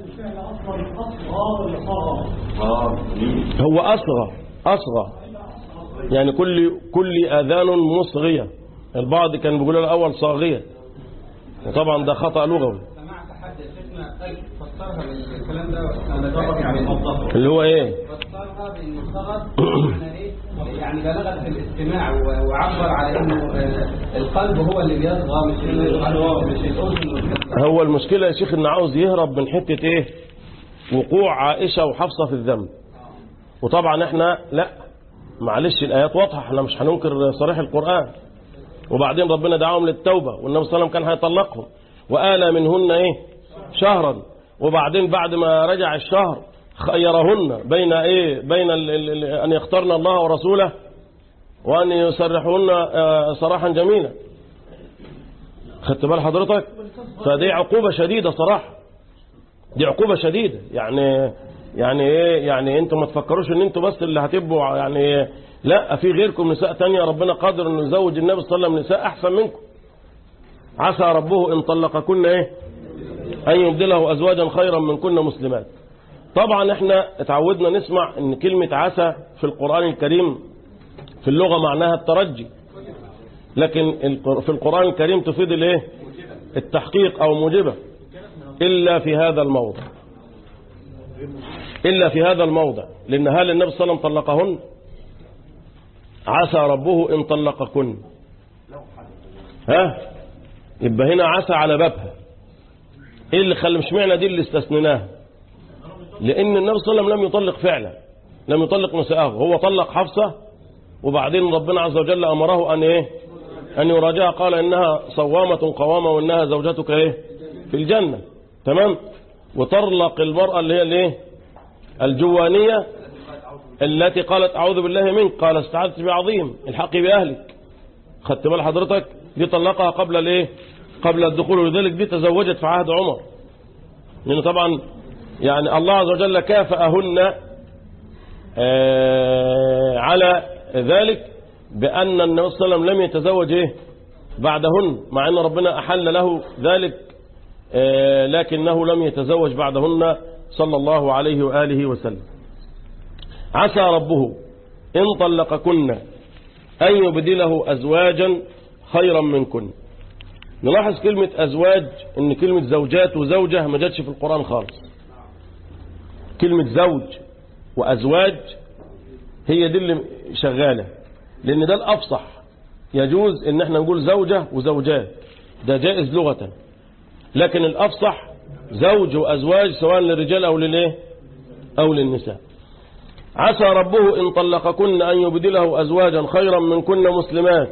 الفعل اصلا اصغر ولا صغر؟ هو أصغى أصغى يعني كل كل آذان مصغية البعض كان بيقول الأول صاغية وطبعا ده خطأ لغوي سمعت حد يا شيخنا قال فسرها بالكلام ده انا جرب يعني موظفه اللي هو إيه فسرها بانه صغر معنى ايه؟ يعني بلغت في الاستماع و- وعبر على انه آه، القلب هو اللي بيصغى مش ال- مش الاذن والكلام. هو المشكلة يا شيخ إن عاوز يهرب من حتة إيه وقوع عائشة وحفصة في الذنب وطبعا إحنا لا معلش الآيات واضحة إحنا مش هننكر صريح القرآن وبعدين ربنا دعاهم للتوبة والنبي صلى الله عليه وسلم كان هيطلقهم وآل منهن إيه شهرا وبعدين بعد ما رجع الشهر خيرهن بين إيه بين ال ال ال أن يختارن الله ورسوله وأن يسرحهن آه، سراحا جميلا خدت بال حضرتك فدي عقوبة شديدة صراحة دي عقوبة شديدة يعني يعني ايه يعني انتوا ما تفكروش ان انتوا بس اللي هتبقوا يعني إيه لا في غيركم نساء تانية ربنا قادر انه يزوج النبي صلى الله عليه وسلم نساء احسن منكم عسى ربه ان طلقكن ايه ان يبدله ازواجا خيرا منكن مسلمات طبعا احنا اتعودنا نسمع ان كلمة عسى في القرآن الكريم في اللغة معناها الترجي لكن القر- في القرآن الكريم تفيد الايه التحقيق او موجبة الا في هذا الموضع الا في هذا الموضع لان هل النبي صلى الله عليه وسلم طلقهن عسى ربه ان طلقكن ها يبقى هنا عسى على بابها ايه اللي خلى مش معنى دي اللي استثنيناها لان النبي صلى الله عليه وسلم لم يطلق فعلا لم يطلق نساءه هو طلق حفصه وبعدين ربنا عز وجل امره ان ايه ان يراجعها قال انها صوامه قوامه وانها زوجتك ايه في الجنه تمام وطلق المراه اللي هي الايه الجوانيه التي قالت اعوذ بالله منك قال استعذت بعظيم الحقي باهلك خدت بال حضرتك دي طلقها قبل الايه قبل الدخول ولذلك دي تزوجت في عهد عمر لأن طبعا يعني الله عز وجل كافأهن آه، على ذلك بأن النبي صلى الله عليه وسلم لم يتزوج إيه بعدهن مع أن ربنا أحل له ذلك آه، لكنه لم يتزوج بعدهن صلى الله عليه وآله وسلم عسى ربه إن طلقكن أن يبدله أزواجا خيرا منكن نلاحظ كلمة أزواج إن كلمة زوجات وزوجة ما جاتش في القرآن خالص كلمة زوج وأزواج هي دي اللي شغالة لأن ده الأفصح يجوز إن احنا نقول زوجة وزوجات ده جائز لغة لكن الأفصح زوج وأزواج سواء للرجال أو للإيه أو للنساء عسى ربه إن طلقكن أن يبدله أزواجا خيرا منكن مسلمات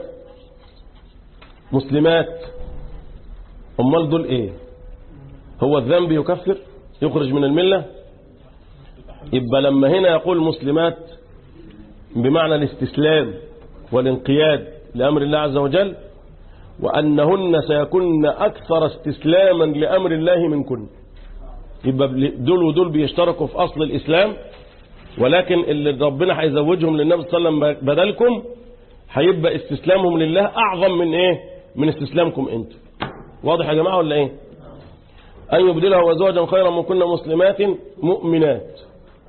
مسلمات أمال دول إيه هو الذنب يكفر يخرج من الملة يبقى لما هنا يقول مسلمات بمعنى الاستسلام والانقياد لأمر الله عز وجل وأنهن سيكون أكثر استسلاما لأمر الله منكن يبقى دول ودول بيشتركوا في أصل الإسلام ولكن اللي ربنا هيزوجهم للنبي صلى الله عليه وسلم بدلكم هيبقى استسلامهم لله أعظم من إيه من استسلامكم أنتم واضح يا جماعة ولا إيه أن يبدله أزواجا خيرا من كنا مسلمات مؤمنات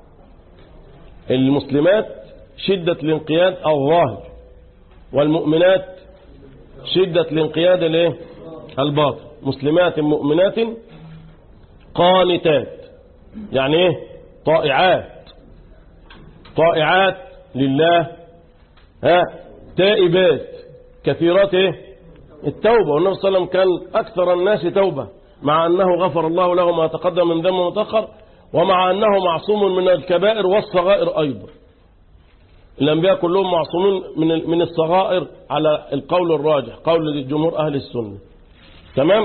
المسلمات شدة الانقياد الظاهر والمؤمنات شدة الانقياد الايه الباطن مسلمات مؤمنات قانتات يعني ايه طائعات طائعات لله ها تائبات كثيرات ايه التوبة والنبي صلى الله عليه وسلم كان أكثر الناس توبة مع أنه غفر الله له ما تقدم من ذنب وتأخر ومع أنه معصوم من الكبائر والصغائر أيضا الأنبياء كلهم معصومين من من الصغائر على القول الراجح قول جمهور أهل السنة تمام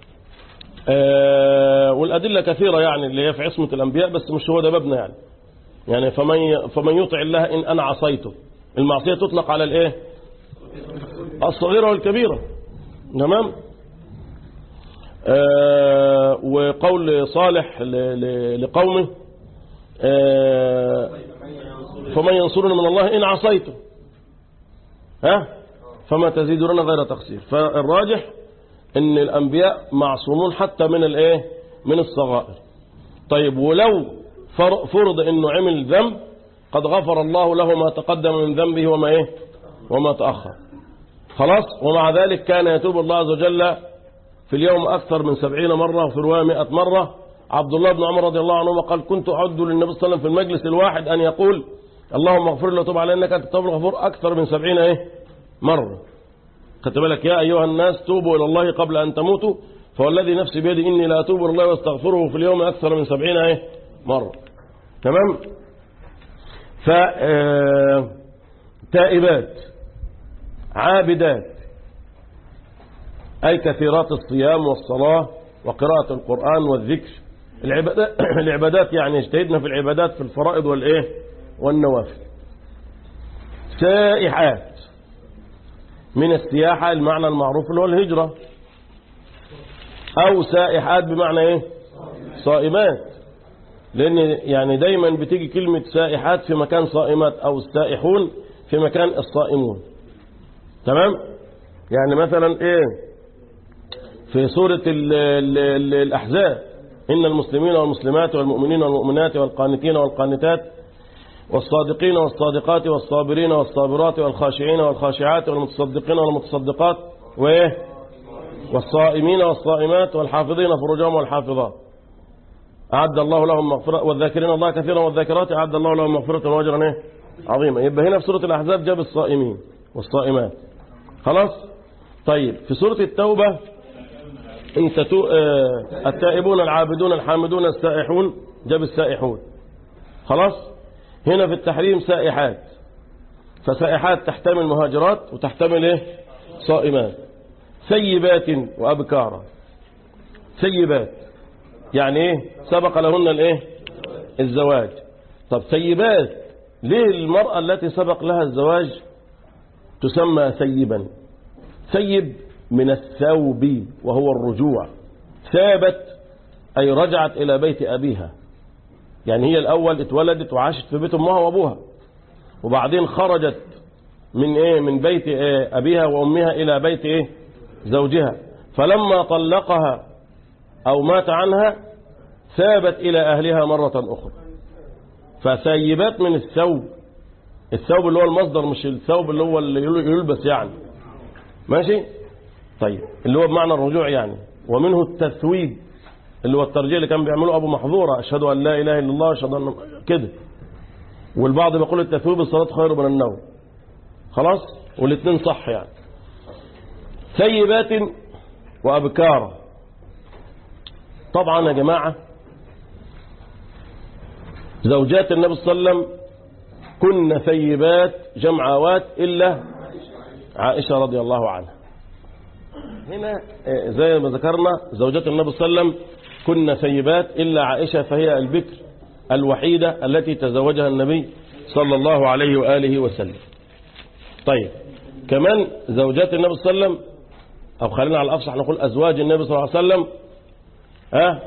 آه والأدلة كثيرة يعني اللي هي في عصمة الأنبياء بس مش هو ده بابنا يعني يعني فمن فمن يطع الله إن أنا عصيته المعصية تطلق على الإيه الصغيرة والكبيرة تمام آه وقول صالح ل- ل- لقومه آه فمن ينصرنا من الله إن عصيته ها فما تزيدون غير تقصير فالراجح ان الأنبياء معصومون حتى من الايه من الصغائر طيب ولو فر- فرض انه عمل ذنب قد غفر الله له ما تقدم من ذنبه وما ايه وما تأخر خلاص ومع ذلك كان يتوب الله عز وجل في اليوم أكثر من سبعين مرة وفي رواية مئة مرة عبد الله بن عمر رضي الله عنهما قال كنت أعد للنبي صلى الله عليه وسلم في المجلس الواحد أن يقول اللهم اغفر لي وتوب علي إنك أنت التوب الغفور أكثر من سبعين إيه مرة خدت بالك يا أيها الناس توبوا إلى الله قبل أن تموتوا فوالذي نفسي بيدي إني لا أتوب إلى الله واستغفره في اليوم أكثر من سبعين إيه مرة تمام ف آه، تائبات عابدات أي كثيرات الصيام والصلاة وقراءة القرآن والذكر العبادات, العبادات يعني اجتهدنا في العبادات في الفرائض والإيه والنوافل سائحات من السياحة المعنى المعروف اللي هو الهجرة أو سائحات بمعنى إيه صائمات لأن يعني دايما بتيجي كلمة سائحات في مكان صائمات أو السائحون في مكان الصائمون تمام يعني مثلا إيه في سورة ال ال ال الأحزاب إن المسلمين والمسلمات والمؤمنين والمؤمنات والقانتين والقانتات والصادقين والصادقات والصابرين والصابرات والخاشعين والخاشعات والمتصدقين والمتصدقات وإيه والصائمين والصائمات والحافظين فروجهم والحافظات أعد الله لهم مغفرة والذاكرين الله كثيرا والذاكرات أعد الله لهم مغفرة وأجرا إيه عظيما يبقى هنا في سورة الأحزاب جاب الصائمين والصائمات خلاص طيب في سورة التوبة انت تو... آه، التائبون العابدون الحامدون السائحون جاب السائحون خلاص هنا في التحريم سائحات فسائحات تحتمل مهاجرات وتحتمل ايه صائمات سيبات وأبكارا سيبات يعني ايه سبق لهن الايه الزواج طب سيبات ليه المرأة التي سبق لها الزواج تسمى سيبا سيب من الثوب وهو الرجوع ثابت أي رجعت إلى بيت أبيها يعني هي الأول اتولدت وعاشت في بيت أمها وأبوها وبعدين خرجت من إيه من بيت إيه أبيها وأمها إلى بيت إيه زوجها فلما طلقها أو مات عنها ثابت إلى أهلها مرة أخرى فسيبات من الثوب الثوب اللي هو المصدر مش الثوب اللي هو اللي يلبس يعني ماشي طيب اللي هو بمعنى الرجوع يعني ومنه التثويب اللي هو الترجيع اللي كان بيعمله أبو محظورة أشهد أن لا إله إلا الله أشهد أن كده والبعض بيقول التثويب الصلاة خير من النوم خلاص والاثنين صح يعني ثيبات وأبكار طبعا يا جماعة زوجات النبي صلى الله عليه وسلم كن ثيبات جمعوات إلا عائشة رضي الله عنها هنا زي ما ذكرنا زوجات النبي صلى الله عليه وسلم كن ثيبات إلا عائشة فهي البكر الوحيدة التي تزوجها النبي صلى الله عليه وآله وسلم طيب كمان زوجات النبي صلى الله عليه وسلم أو خلينا على الأفصح نقول أزواج النبي صلى الله عليه وسلم ها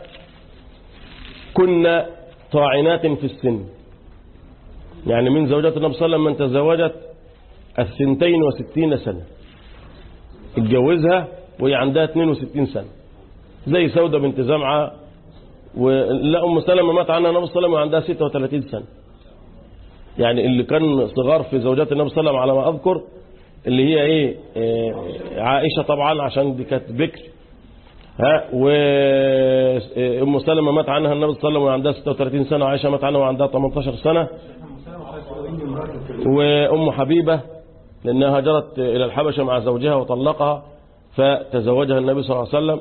كنا طاعنات في السن يعني من زوجات النبي صلى الله عليه وسلم من تزوجت الثنتين وستين سنة اتجوزها وهي عندها 62 سنة زي سودة بنت زمعة ولا أم سلمة مات عنها النبي صلى الله عليه وسلم وعندها 36 سنة يعني اللي كان صغار في زوجات النبي صلى الله عليه وسلم على ما أذكر اللي هي إيه, إيه عائشة طبعا عشان دي كانت بكر ها وأم سلمة مات عنها النبي صلى الله عليه وسلم وعندها 36 سنة وعائشة مات عنها وعندها 18 سنة وأم حبيبة لأنها هاجرت إلى الحبشة مع زوجها وطلقها فتزوجها النبي صلى الله عليه وسلم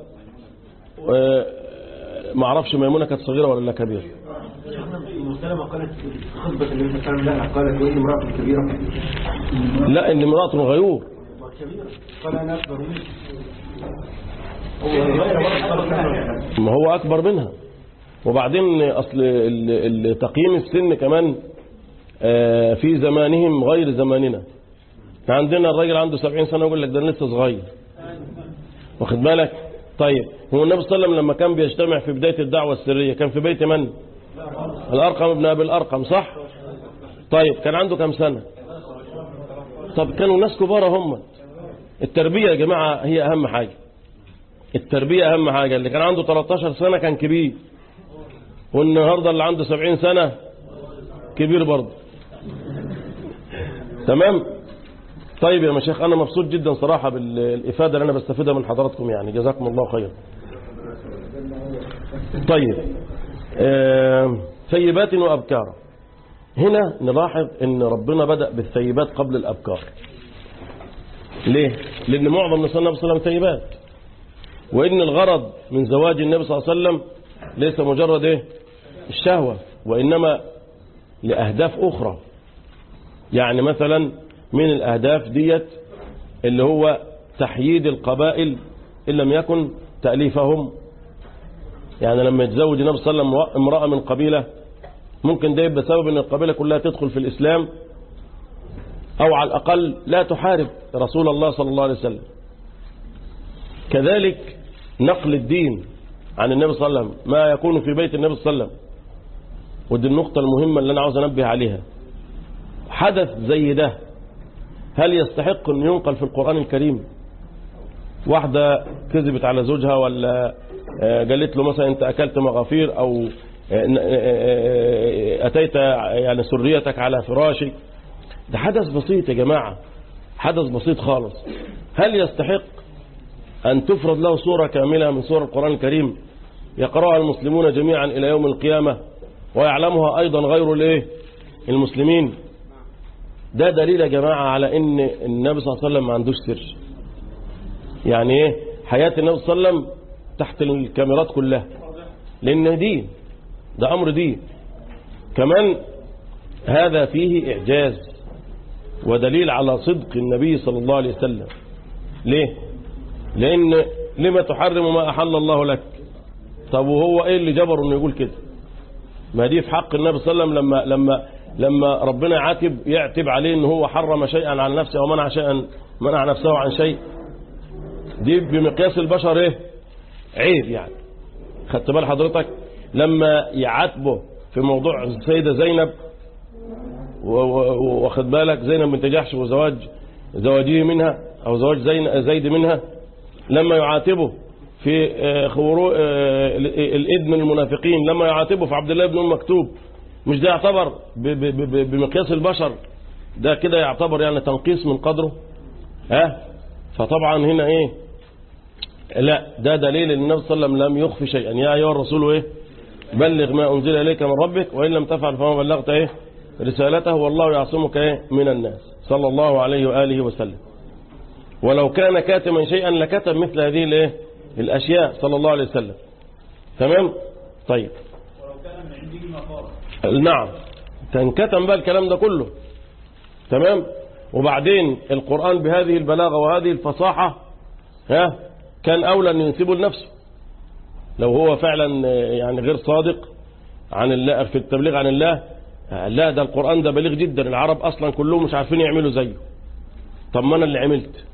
ما اعرفش ميمونة كانت صغيرة ولا كبيرة مسلمة قالت في خطبة النبي صلى الله عليه وسلم لا قالت وإني امرأة كبيرة لا إن امرأة غيور كبيرة قال أنا أكبر منك هو غير مرة ما هو أكبر منها وبعدين أصل ال- ال- تقييم السن كمان آه، في زمانهم غير زماننا احنا عندنا الراجل عنده 70 سنة يقول لك ده أنا لسه صغير واخد بالك طيب هو النبي صلى الله عليه وسلم لما كان بيجتمع في بداية الدعوة السرية كان في بيت من الأرقم ابن أبي الأرقم صح طيب كان عنده كم سنة طب كانوا ناس كبار هم التربية يا جماعة هي أهم حاجة التربية أهم حاجة اللي كان عنده 13 سنة كان كبير والنهاردة اللي عنده سبعين سنة كبير برضه تمام طيب يا مشايخ أنا مبسوط جدا صراحة بالإفادة اللي أنا بستفيدها من حضراتكم يعني جزاكم الله خير طيب آه، ثيبات وأبكار هنا نلاحظ ان ربنا بدأ بالثيبات قبل الأبكار ليه؟ لأن معظم نساء النبي صلى الله عليه وسلم ثيبات وإن الغرض من زواج النبي صلى الله عليه وسلم ليس مجرد إيه؟ الشهوة وإنما لأهداف أخرى يعني مثلا من الأهداف ديت اللي هو تحييد القبائل إن لم يكن تأليفهم يعني لما يتزوج النبي صلى الله عليه وسلم امرأة من قبيلة ممكن ده يبقى سبب ان القبيلة كلها تدخل في الإسلام أو على الأقل لا تحارب رسول الله صلى الله عليه وسلم كذلك نقل الدين عن النبي صلى الله عليه وسلم ما يكون في بيت النبي صلى الله عليه وسلم ودي النقطة المهمة اللي أنا عاوز أنبه عليها حدث زي ده هل يستحق أن ينقل في القرآن الكريم واحدة كذبت على زوجها ولا آه، قالت له مثلا أنت أكلت مغافير أو آه، آه، أتيت يعني سريتك على فراشي ده حدث بسيط يا جماعة حدث بسيط خالص هل يستحق أن تفرض له سورة كاملة من سور القرآن الكريم يقرأها المسلمون جميعا إلى يوم القيامة ويعلمها أيضا غير الايه المسلمين ده دليل يا جماعة على ان النبي صلى الله عليه وسلم ما عندوش سر يعني ايه حياة النبي صلى الله عليه وسلم تحت الكاميرات كلها لان دين ده امر دين كمان هذا فيه اعجاز ودليل على صدق النبي صلى الله عليه وسلم ليه لان لما تحرم ما احل الله لك طب وهو ايه اللي جبره انه يقول كده ما دي في حق النبي صلى الله عليه وسلم لما لما لما ربنا يعاتب يعتب عليه ان هو حرم شيئا عن نفسه او منع شيئا منع نفسه عن شيء دي بمقياس البشر ايه عيب يعني خدت بال حضرتك لما يعاتبه في موضوع السيدة زينب و- و- واخد بالك زينب بنت جحش وزواج زواجه منها او زواج زين زيد منها لما يعاتبه في آه، خورو آه، الإذ من المنافقين لما يعاتبه في عبد الله بن أم مكتوب مش ده يعتبر ب- ب- ب- بمقياس البشر ده كده يعتبر يعني تنقيص من قدره ها فطبعا هنا ايه لا ده دليل ان النبي صلى الله عليه وسلم لم يخفي شيئا يا ايها الرسول ايه بلغ ما انزل اليك من ربك وان لم تفعل فما بلغت ايه رسالته والله يعصمك ايه من الناس صلى الله عليه واله وسلم ولو كان كاتما شيئا لكتب مثل هذه الايه الاشياء صلى الله عليه وسلم تمام طيب ولو كان من عنده ما قال نعم تنكتم بقى الكلام ده كله تمام وبعدين القرآن بهذه البلاغة وهذه الفصاحة ها كان أولى أن ينسبه لنفسه لو هو فعلا آه، يعني غير صادق عن الله في التبليغ عن الله آه، لا ده القرآن ده بليغ جدا العرب أصلا كلهم مش عارفين يعملوا زيه طب ما أنا اللي عملت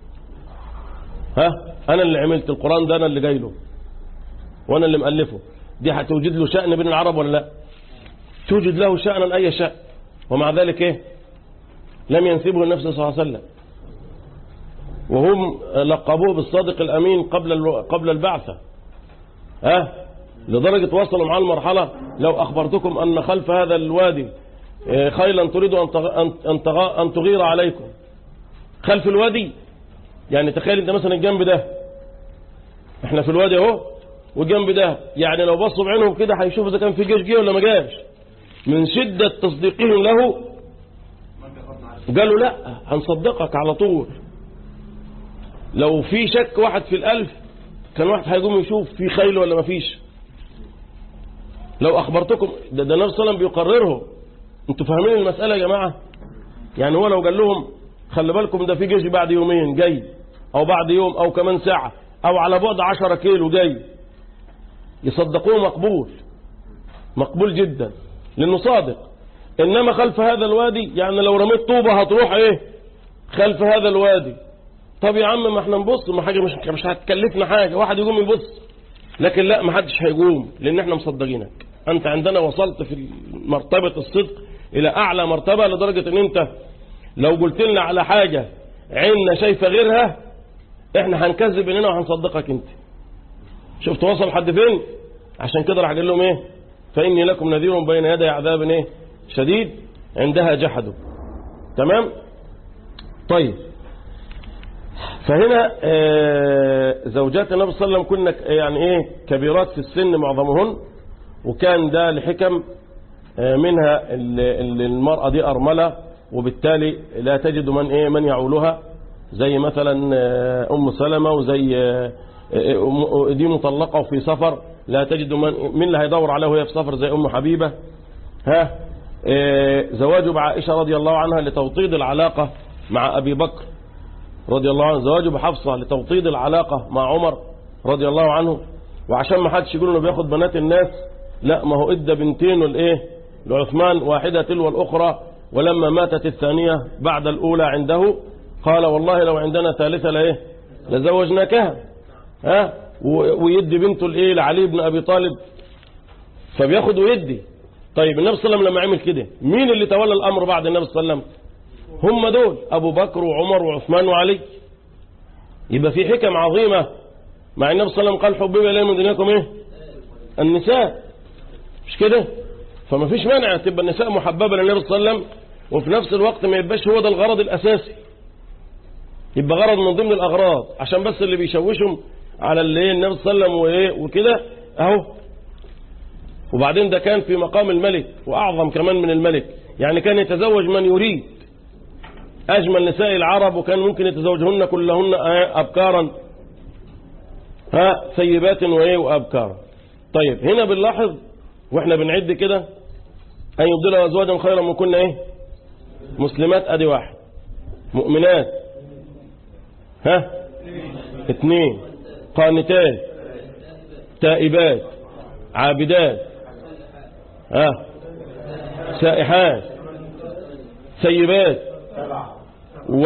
ها أنا اللي عملت القرآن ده أنا اللي جاي له وأنا اللي مؤلفه دي هتوجد له شأن بين العرب ولا لا توجد له شأنا أي شأن ومع ذلك إيه لم ينسبه لنفسه صلى الله عليه وسلم وهم لقبوه بالصادق الأمين قبل الو- قبل البعثة ها لدرجة وصلوا معاه المرحلة لو أخبرتكم أن خلف هذا الوادي آه، خيلا تريد أن تغ- أن- أن تغ- أن تغير عليكم خلف الوادي يعني تخيل انت مثلا الجنب ده احنا في الوادي اهو والجنب ده يعني لو بصوا بعينهم كده هيشوفوا اذا كان في جيش جه ولا ما جاش من شدة تصديقهم له قالوا لا هنصدقك على طول لو في شك واحد في الألف كان واحد هيقوم يشوف في خيل ولا ما فيش لو أخبرتكم ده, ده النبي صلى الله عليه وسلم بيقرره انتوا فاهمين المسألة يا جماعة يعني هو لو قال لهم خلي بالكم ده في جيش بعد يومين جاي أو بعد يوم أو كمان ساعة أو على بعد عشرة كيلو جاي يصدقوه مقبول مقبول جدا لأنه صادق إنما خلف هذا الوادي يعني لو رميت طوبة هتروح إيه خلف هذا الوادي طب يا عم ما احنا نبص ما حاجة مش مش هتكلفنا حاجة واحد يقوم يبص لكن لا ما حدش هيقوم لأن احنا مصدقينك أنت عندنا وصلت في مرتبة الصدق إلى أعلى مرتبة لدرجة إن أنت لو قلت لنا على حاجة عيننا شايفة غيرها احنا هنكذب اننا وهنصدقك انت شفت وصل حد فين عشان كده راح قال لهم ايه فإني لكم نذير بين يدي عذاب إيه شديد عندها جحدوا تمام طيب فهنا آه، زوجات النبي صلى الله عليه وسلم كنا ك- يعني ايه كبيرات في السن معظمهن وكان ده لحكم آه، منها ال- ال- المرأة دي أرملة وبالتالي لا تجد من ايه من يعولها زي مثلا آه، أم سلمة وزي آه، آه، أم- دي مطلقة وفي سفر لا تجد من من اللي هيدور عليها وهي في سفر زي أم حبيبة ها آه، زواجه بعائشة رضي الله عنها لتوطيد العلاقة مع أبي بكر رضي الله عنه زواجه بحفصة لتوطيد العلاقة مع عمر رضي الله عنه وعشان ما حدش يقول انه بياخد بنات الناس لا ما هو ادى بنتين والايه لعثمان واحدة تلو الأخرى ولما ماتت الثانية بعد الأولى عنده قال والله لو عندنا ثالثة لايه لزوجناكها ها و- ويدي بنته الايه لعلي بن أبي طالب فبياخد ويدي طيب النبي صلى الله عليه وسلم لما عمل كده مين اللي تولى الأمر بعد النبي صلى الله عليه وسلم هم دول أبو بكر وعمر وعثمان وعلي يبقى في حكم عظيمة مع النبي صلى الله عليه وسلم قال حبب إليه من دنياكم إيه النساء مش كده فما فيش مانع تبقى النساء محببة للنبي صلى الله عليه وسلم وفي نفس الوقت ما يبقاش هو ده الغرض الأساسي يبقى غرض من ضمن الأغراض عشان بس اللي بيشوشهم على اللي إيه النبي صلى الله عليه وسلم وإيه وكده أهو وبعدين ده كان في مقام الملك وأعظم كمان من الملك يعني كان يتزوج من يريد أجمل نساء العرب وكان ممكن يتزوجهن كلهن أبكارا ها سيبات وإيه وأبكارا طيب هنا بنلاحظ واحنا بنعد كده أن يبدل أزواجا خيرا من كنا إيه مسلمات أدي واحد مؤمنات ها اثنين قانتات تائبات عابدات ها سائحات سيبات و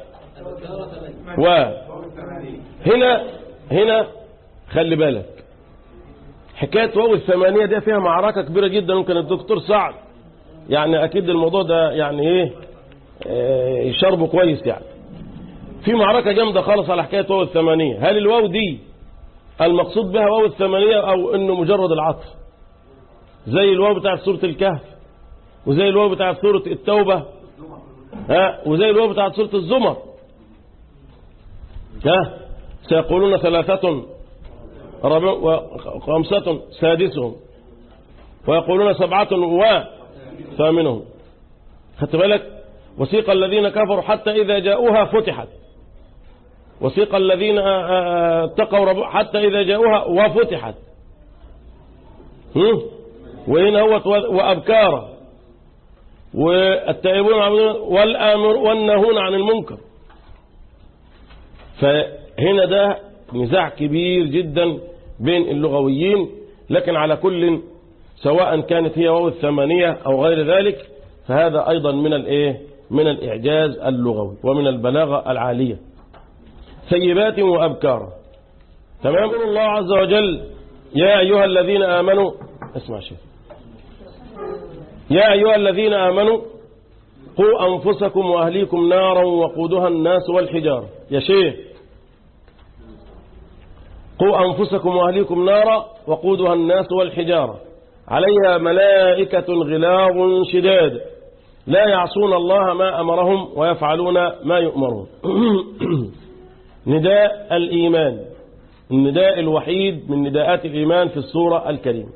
و هنا هنا خلي بالك حكاية واو الثمانية دي فيها معركة كبيرة جدا ممكن الدكتور سعد يعني أكيد الموضوع ده يعني إيه آه، يشربه كويس يعني في معركة جامدة خالص على حكاية واو الثمانية هل الواو دي المقصود بها واو الثمانية أو إنه مجرد العطف زي الواو بتاعت سورة الكهف وزي الواو بتاعت سورة التوبة ها وزي الواو بتاعت سورة الزمر ها سيقولون ثلاثة رابع وخمسة سادسهم ويقولون سبعة وثامنهم خدت بالك وسيق الذين كفروا حتى إذا جاءوها فتحت وسيق الذين آه، آه، اتقوا رب حتى إذا جاءوها وفتحت هم؟ وهنا هو وأبكارا والتائبون والعابدون والآمر والناهون عن المنكر فهنا ده نزاع كبير جدا بين اللغويين لكن على كل سواء كانت هي واو الثمانية أو غير ذلك فهذا أيضا من الإيه من الإعجاز اللغوي ومن البلاغة العالية سيبات وأبكارا تمام يقول الله عز وجل يا أيها الذين آمنوا اسمع شيخ يا أيها الذين آمنوا قوا أنفسكم وأهليكم نارا وقودها الناس والحجارة يا شيخ قوا أنفسكم وأهليكم نارا وقودها الناس والحجارة عليها ملائكة غلاظ شداد لا يعصون الله ما أمرهم ويفعلون ما يؤمرون نداء الإيمان النداء الوحيد من نداءات الإيمان في السورة الكريمة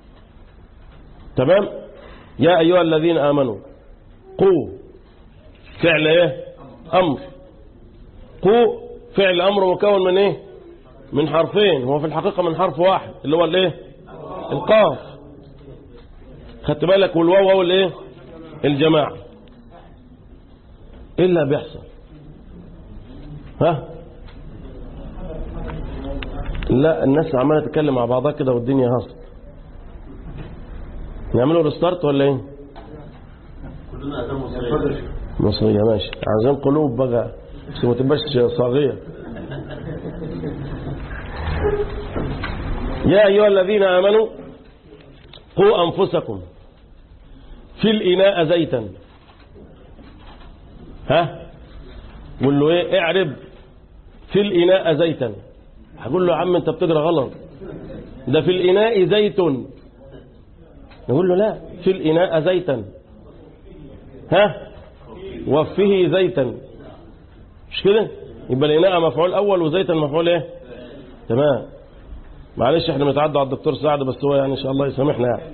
تمام يا أيها الذين آمنوا قوا فعل ايه أمر قوا فعل أمر مكون من ايه من حرفين هو في الحقيقة من حرف واحد اللي هو الايه القاف خدت بالك والواو هو الايه الجماعة ايه اللي بيحصل ها لا الناس عمالة تتكلم مع بعضها كده والدنيا هاصل نعملوا ريستارت ولا ايه كلنا أذان مصرية مصرية ماشي عايزين قلوب بقى بس ما تبقاش صاغية يا أيها الذين آمنوا قوا أنفسكم في الإناء زيتا ها قول له ايه اعرب في الإناء زيتا هقول له يا عم انت بتقرا غلط ده في الإناء زيت نقول له لا في الإناء زيتا ها وفه زيتا مش كده يبقى الإناء مفعول أول وزيتا مفعول إيه تمام معلش احنا بنتعدى على الدكتور سعد بس هو يعني ان شاء الله يسامحنا يعني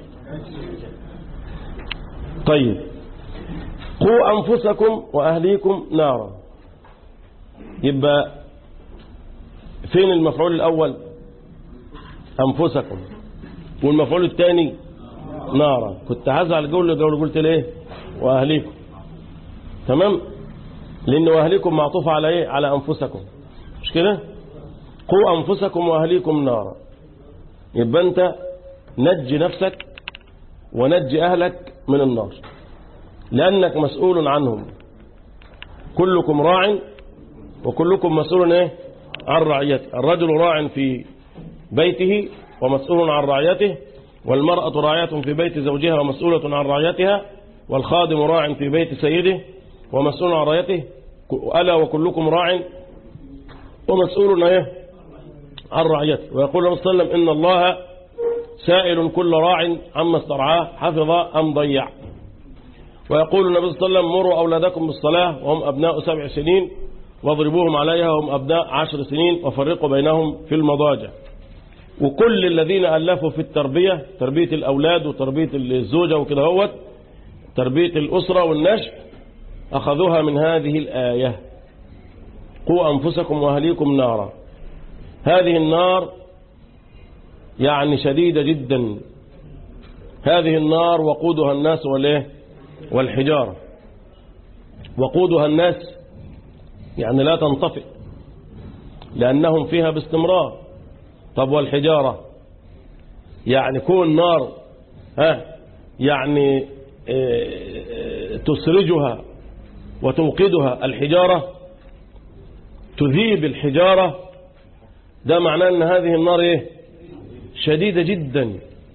طيب قوا انفسكم واهليكم نارا يبقى فين المفعول الاول انفسكم والمفعول الثاني نارا كنت هزعل جول جول قلت ليه واهليكم تمام لان واهليكم معطوف على ايه على انفسكم مش كده قوا انفسكم واهليكم نارا يبقى انت نجي نفسك ونجي اهلك من النار لانك مسؤول عنهم كلكم راع وكلكم مسؤول ايه عن رعيته الرجل راع في بيته ومسؤول عن رعيته والمرأة راعية في بيت زوجها ومسؤولة عن رعيتها والخادم راع في بيت سيده ومسؤول عن رعيته ألا وكلكم راع ومسؤول ايه عن رعيته ويقول النبي صلى الله عليه وسلم إن الله سائل كل راع عما استرعاه حفظ أم ضيع ويقول النبي صلى الله عليه وسلم مروا أولادكم بالصلاة وهم أبناء سبع سنين واضربوهم عليها وهم أبناء عشر سنين وفرقوا بينهم في المضاجع وكل الذين ألفوا في التربية تربية الأولاد وتربية الزوجة وكده هوت تربية الأسرة والنشء أخذوها من هذه الآية قوا أنفسكم وأهليكم نارا هذه النار يعني شديدة جدا هذه النار وقودها الناس والايه والحجارة وقودها الناس يعني لا تنطفئ لأنهم فيها باستمرار طب والحجارة يعني كون نار ها يعني اه تسرجها وتوقدها الحجارة تذيب الحجارة ده معناه ان هذه النار ايه شديدة جدا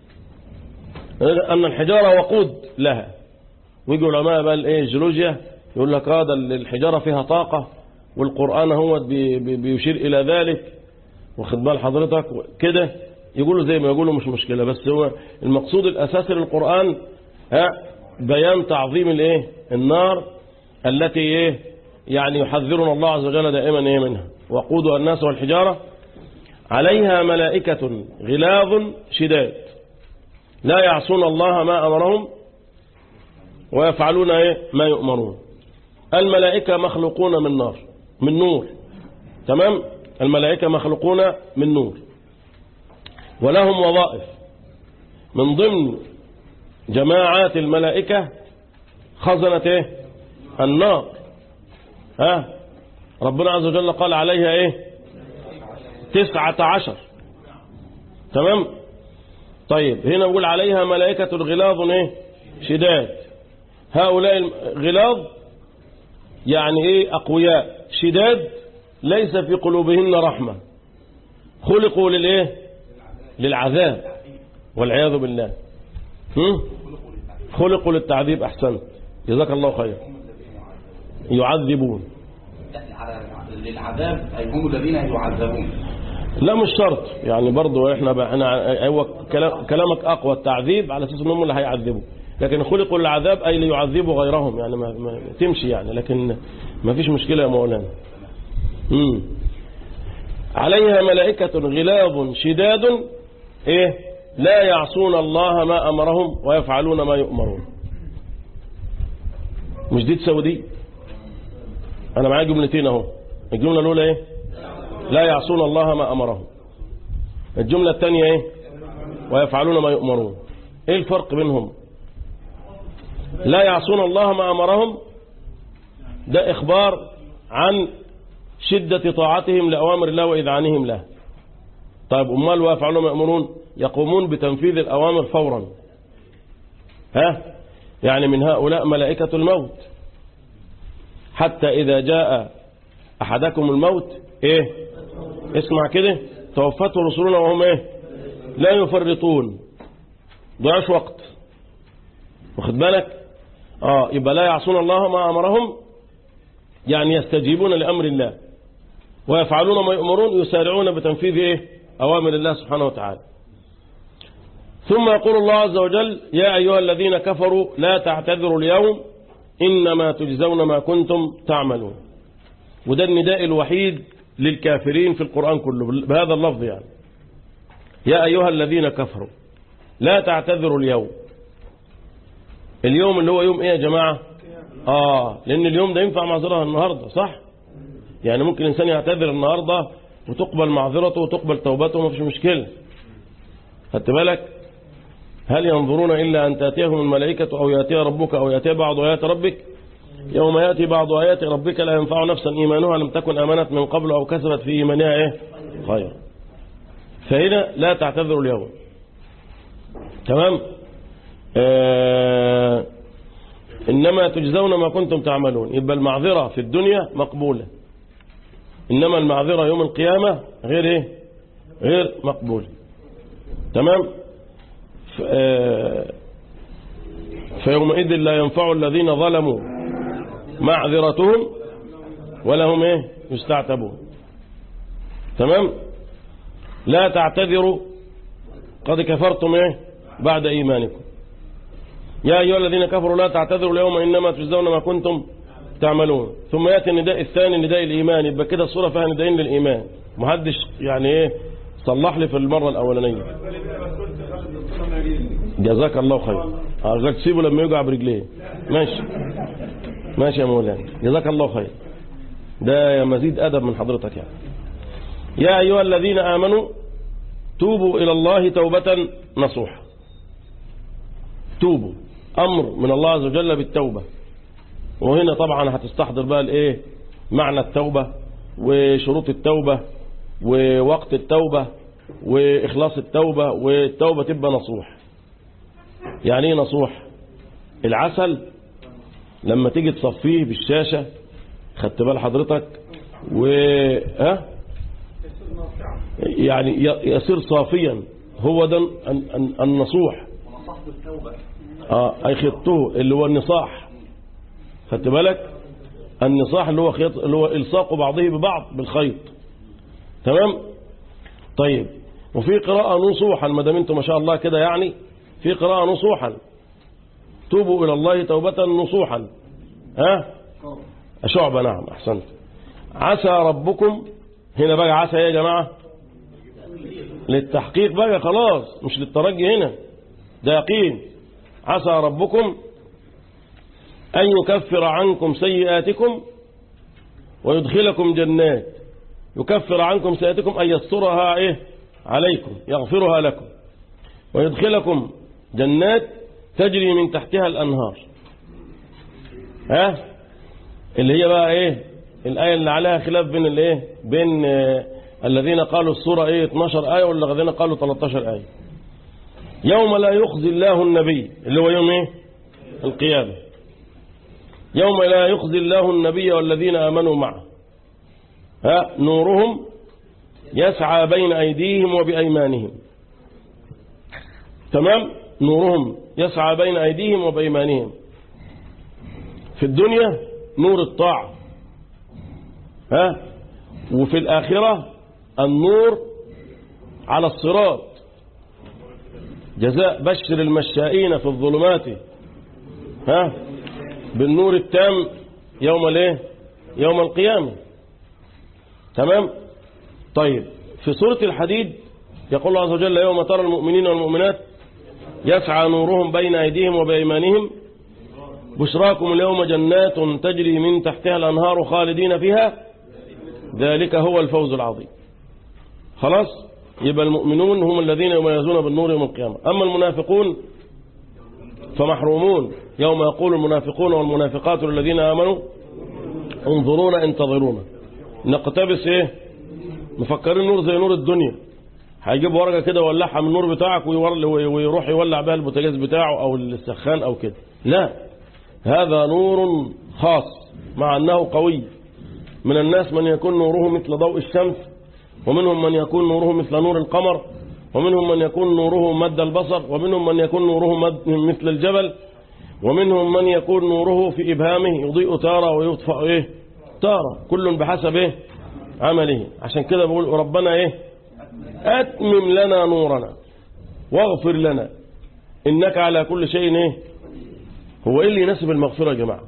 أن الحجارة وقود لها ويجي علماء بقى الايه الجيولوجيا يقول لك هذا الحجارة فيها طاقة والقرآن هو بي بي بيشير إلى ذلك واخد بال حضرتك كده يقولوا زي ما يقولوا مش مشكلة بس هو المقصود الأساسي للقرآن ها بيان تعظيم الايه النار التي ايه يعني يحذرنا الله عز وجل دائما ايه منها وقودها الناس والحجارة عليها ملائكة غلاظ شداد لا يعصون الله ما أمرهم ويفعلون ايه ما يؤمرون الملائكة مخلوقون من نار من نور تمام الملائكة مخلوقون من نور ولهم وظائف من ضمن جماعات الملائكة خزنة ايه النار ها ربنا عز وجل قال عليها ايه تسعة عشر تمام طيب هنا نقول عليها ملائكة غلاظ ايه شداد هؤلاء الغلاظ يعني ايه اقوياء شداد ليس في قلوبهن رحمة خلقوا للايه للعذاب والعياذ بالله هم؟ خلقوا للتعذيب احسنت جزاك الله خير يعذبون للعذاب أي هم الذين يعذبون لا مش شرط يعني برضو احنا بقى احنا هو كلام كلامك اقوى التعذيب على اساس انهم اللي هيعذبوا لكن خلقوا للعذاب اي ليعذبوا غيرهم يعني ما, ما تمشي يعني لكن ما فيش مشكله يا مولانا امم عليها ملائكة غلاظ شداد ايه لا يعصون الله ما امرهم ويفعلون ما يؤمرون مش دي تساوي دي انا معايا جملتين اهو الجمله الاولى ايه لا يعصون الله ما امرهم الجمله الثانيه ايه ويفعلون ما يؤمرون ايه الفرق بينهم لا يعصون الله ما امرهم ده اخبار عن شدة طاعتهم لأوامر الله وإذعانهم له طيب أمال ويفعلون ما يأمرون يقومون بتنفيذ الأوامر فورا ها يعني من هؤلاء ملائكة الموت حتى إذا جاء أحدكم الموت إيه اسمع كده توفته رسولنا وهم إيه لا يفرطون ضيعش وقت واخد بالك آه يبقى لا يعصون الله ما أمرهم يعني يستجيبون لأمر الله ويفعلون ما يؤمرون يسارعون بتنفيذ إيه أوامر الله سبحانه وتعالى ثم يقول الله عز وجل يا أيها الذين كفروا لا تعتذروا اليوم إنما تجزون ما كنتم تعملون وده النداء الوحيد للكافرين في القرآن كله بهذا اللفظ يعني يا أيها الذين كفروا لا تعتذروا اليوم اليوم اللي هو يوم ايه يا جماعة اه لان اليوم ده ينفع معذرة النهاردة صح يعني ممكن الانسان يعتذر النهاردة وتقبل معذرته وتقبل توبته وما فيش مشكلة خدت بالك هل ينظرون إلا أن تأتيهم الملائكة أو يأتي ربك أو يأتي بعض آيات ربك يوم يأتي بعض آيات ربك لا ينفع نفسا إيمانها لم تكن أمنت من قبل أو كسبت في إيمانها إيه خير فهنا لا تعتذروا اليوم تمام آه إنما تجزون ما كنتم تعملون يبقى المعذرة في الدنيا مقبولة إنما المعذرة يوم القيامة غير إيه غير مقبولة تمام ف- آه، فيومئذ لا ينفع الذين ظلموا معذرتهم ولا هم ايه يستعتبون تمام لا تعتذروا قد كفرتم ايه بعد ايمانكم يا ايها الذين كفروا لا تعتذروا اليوم انما تجزون ما كنتم تعملون ثم ياتي النداء الثاني نداء الايمان يبقى كده الصوره فيها نداءين للايمان محدش يعني ايه صلح لي في المره الاولانيه جزاك الله خير ارجوك تسيبه لما يوجع برجليه ماشي ماشي يا مولانا جزاك الله خير ده مزيد ادب من حضرتك يعني يا ايها الذين امنوا توبوا الى الله توبه نصوحا توبوا امر من الله عز وجل بالتوبه وهنا طبعا هتستحضر بقى الايه معنى التوبه وشروط التوبه ووقت التوبه واخلاص التوبه والتوبه تبقى نصوح يعني ايه نصوح العسل لما تيجي تصفيه بالشاشة خدت بال حضرتك و ها يعني ي- يصير صافيا هو ده ال- ال- النصوح اه اي خطه اللي هو النصاح خدت بالك النصاح اللي هو خيط اللي هو الصاق بعضه ببعض بالخيط تمام طيب وفي قراءة نصوحا ما دام انتم ما شاء الله كده يعني في قراءة نصوحا توبوا إلى الله توبة نصوحا ها شعبة نعم أحسنت عسى ربكم هنا بقى عسى إيه يا جماعة للتحقيق بقى خلاص مش للترجي هنا ده يقين عسى ربكم أن يكفر عنكم سيئاتكم ويدخلكم جنات يكفر عنكم سيئاتكم أن يسترها إيه عليكم يغفرها لكم ويدخلكم جنات تجري من تحتها الأنهار ها اللي هي بقى ايه الآية اللي عليها خلاف بين الايه بين آه الذين قالوا السورة ايه 12 آية والذين قالوا 13 آية يوم لا يخزي الله النبي اللي هو يوم ايه القيامة يوم لا يخزي الله النبي والذين آمنوا معه ها نورهم يسعى بين أيديهم وبأيمانهم تمام نورهم يسعى بين أيديهم وبأيمانهم في الدنيا نور الطاعة ها وفي الآخرة النور على الصراط جزاء بشر المشائين في الظلمات ها بالنور التام يوم الايه يوم القيامة تمام طيب في سورة الحديد يقول الله عز وجل يوم ترى المؤمنين والمؤمنات يسعى نورهم بين أيديهم وبأيمانهم بشراكم اليوم جنات تجري من تحتها الأنهار خالدين فيها ذلك هو الفوز العظيم خلاص يبقى المؤمنون هم الذين يميزون بالنور يوم القيامة أما المنافقون فمحرومون يوم يقول المنافقون والمنافقات للذين آمنوا انظرونا انتظرونا نقتبس ايه مفكرين نور زي نور الدنيا هيجيب ورقة كده ويولعها من النور بتاعك ويور- ويروح يولع بها البوتاجاز بتاعه أو السخان أو كده لا هذا نور خاص مع أنه قوي من الناس من يكون نوره مثل ضوء الشمس ومنهم من يكون نوره مثل نور القمر ومنهم من يكون نوره مد البصر ومنهم من يكون نوره مد مثل الجبل ومنهم من يكون نوره في إبهامه يضيء تارة ويطفأ إيه تارة كل بحسب إيه عمله عشان كده بقول ربنا إيه أتمم لنا نورنا واغفر لنا إنك على كل شيء إيه هو إيه اللي يناسب المغفرة يا جماعة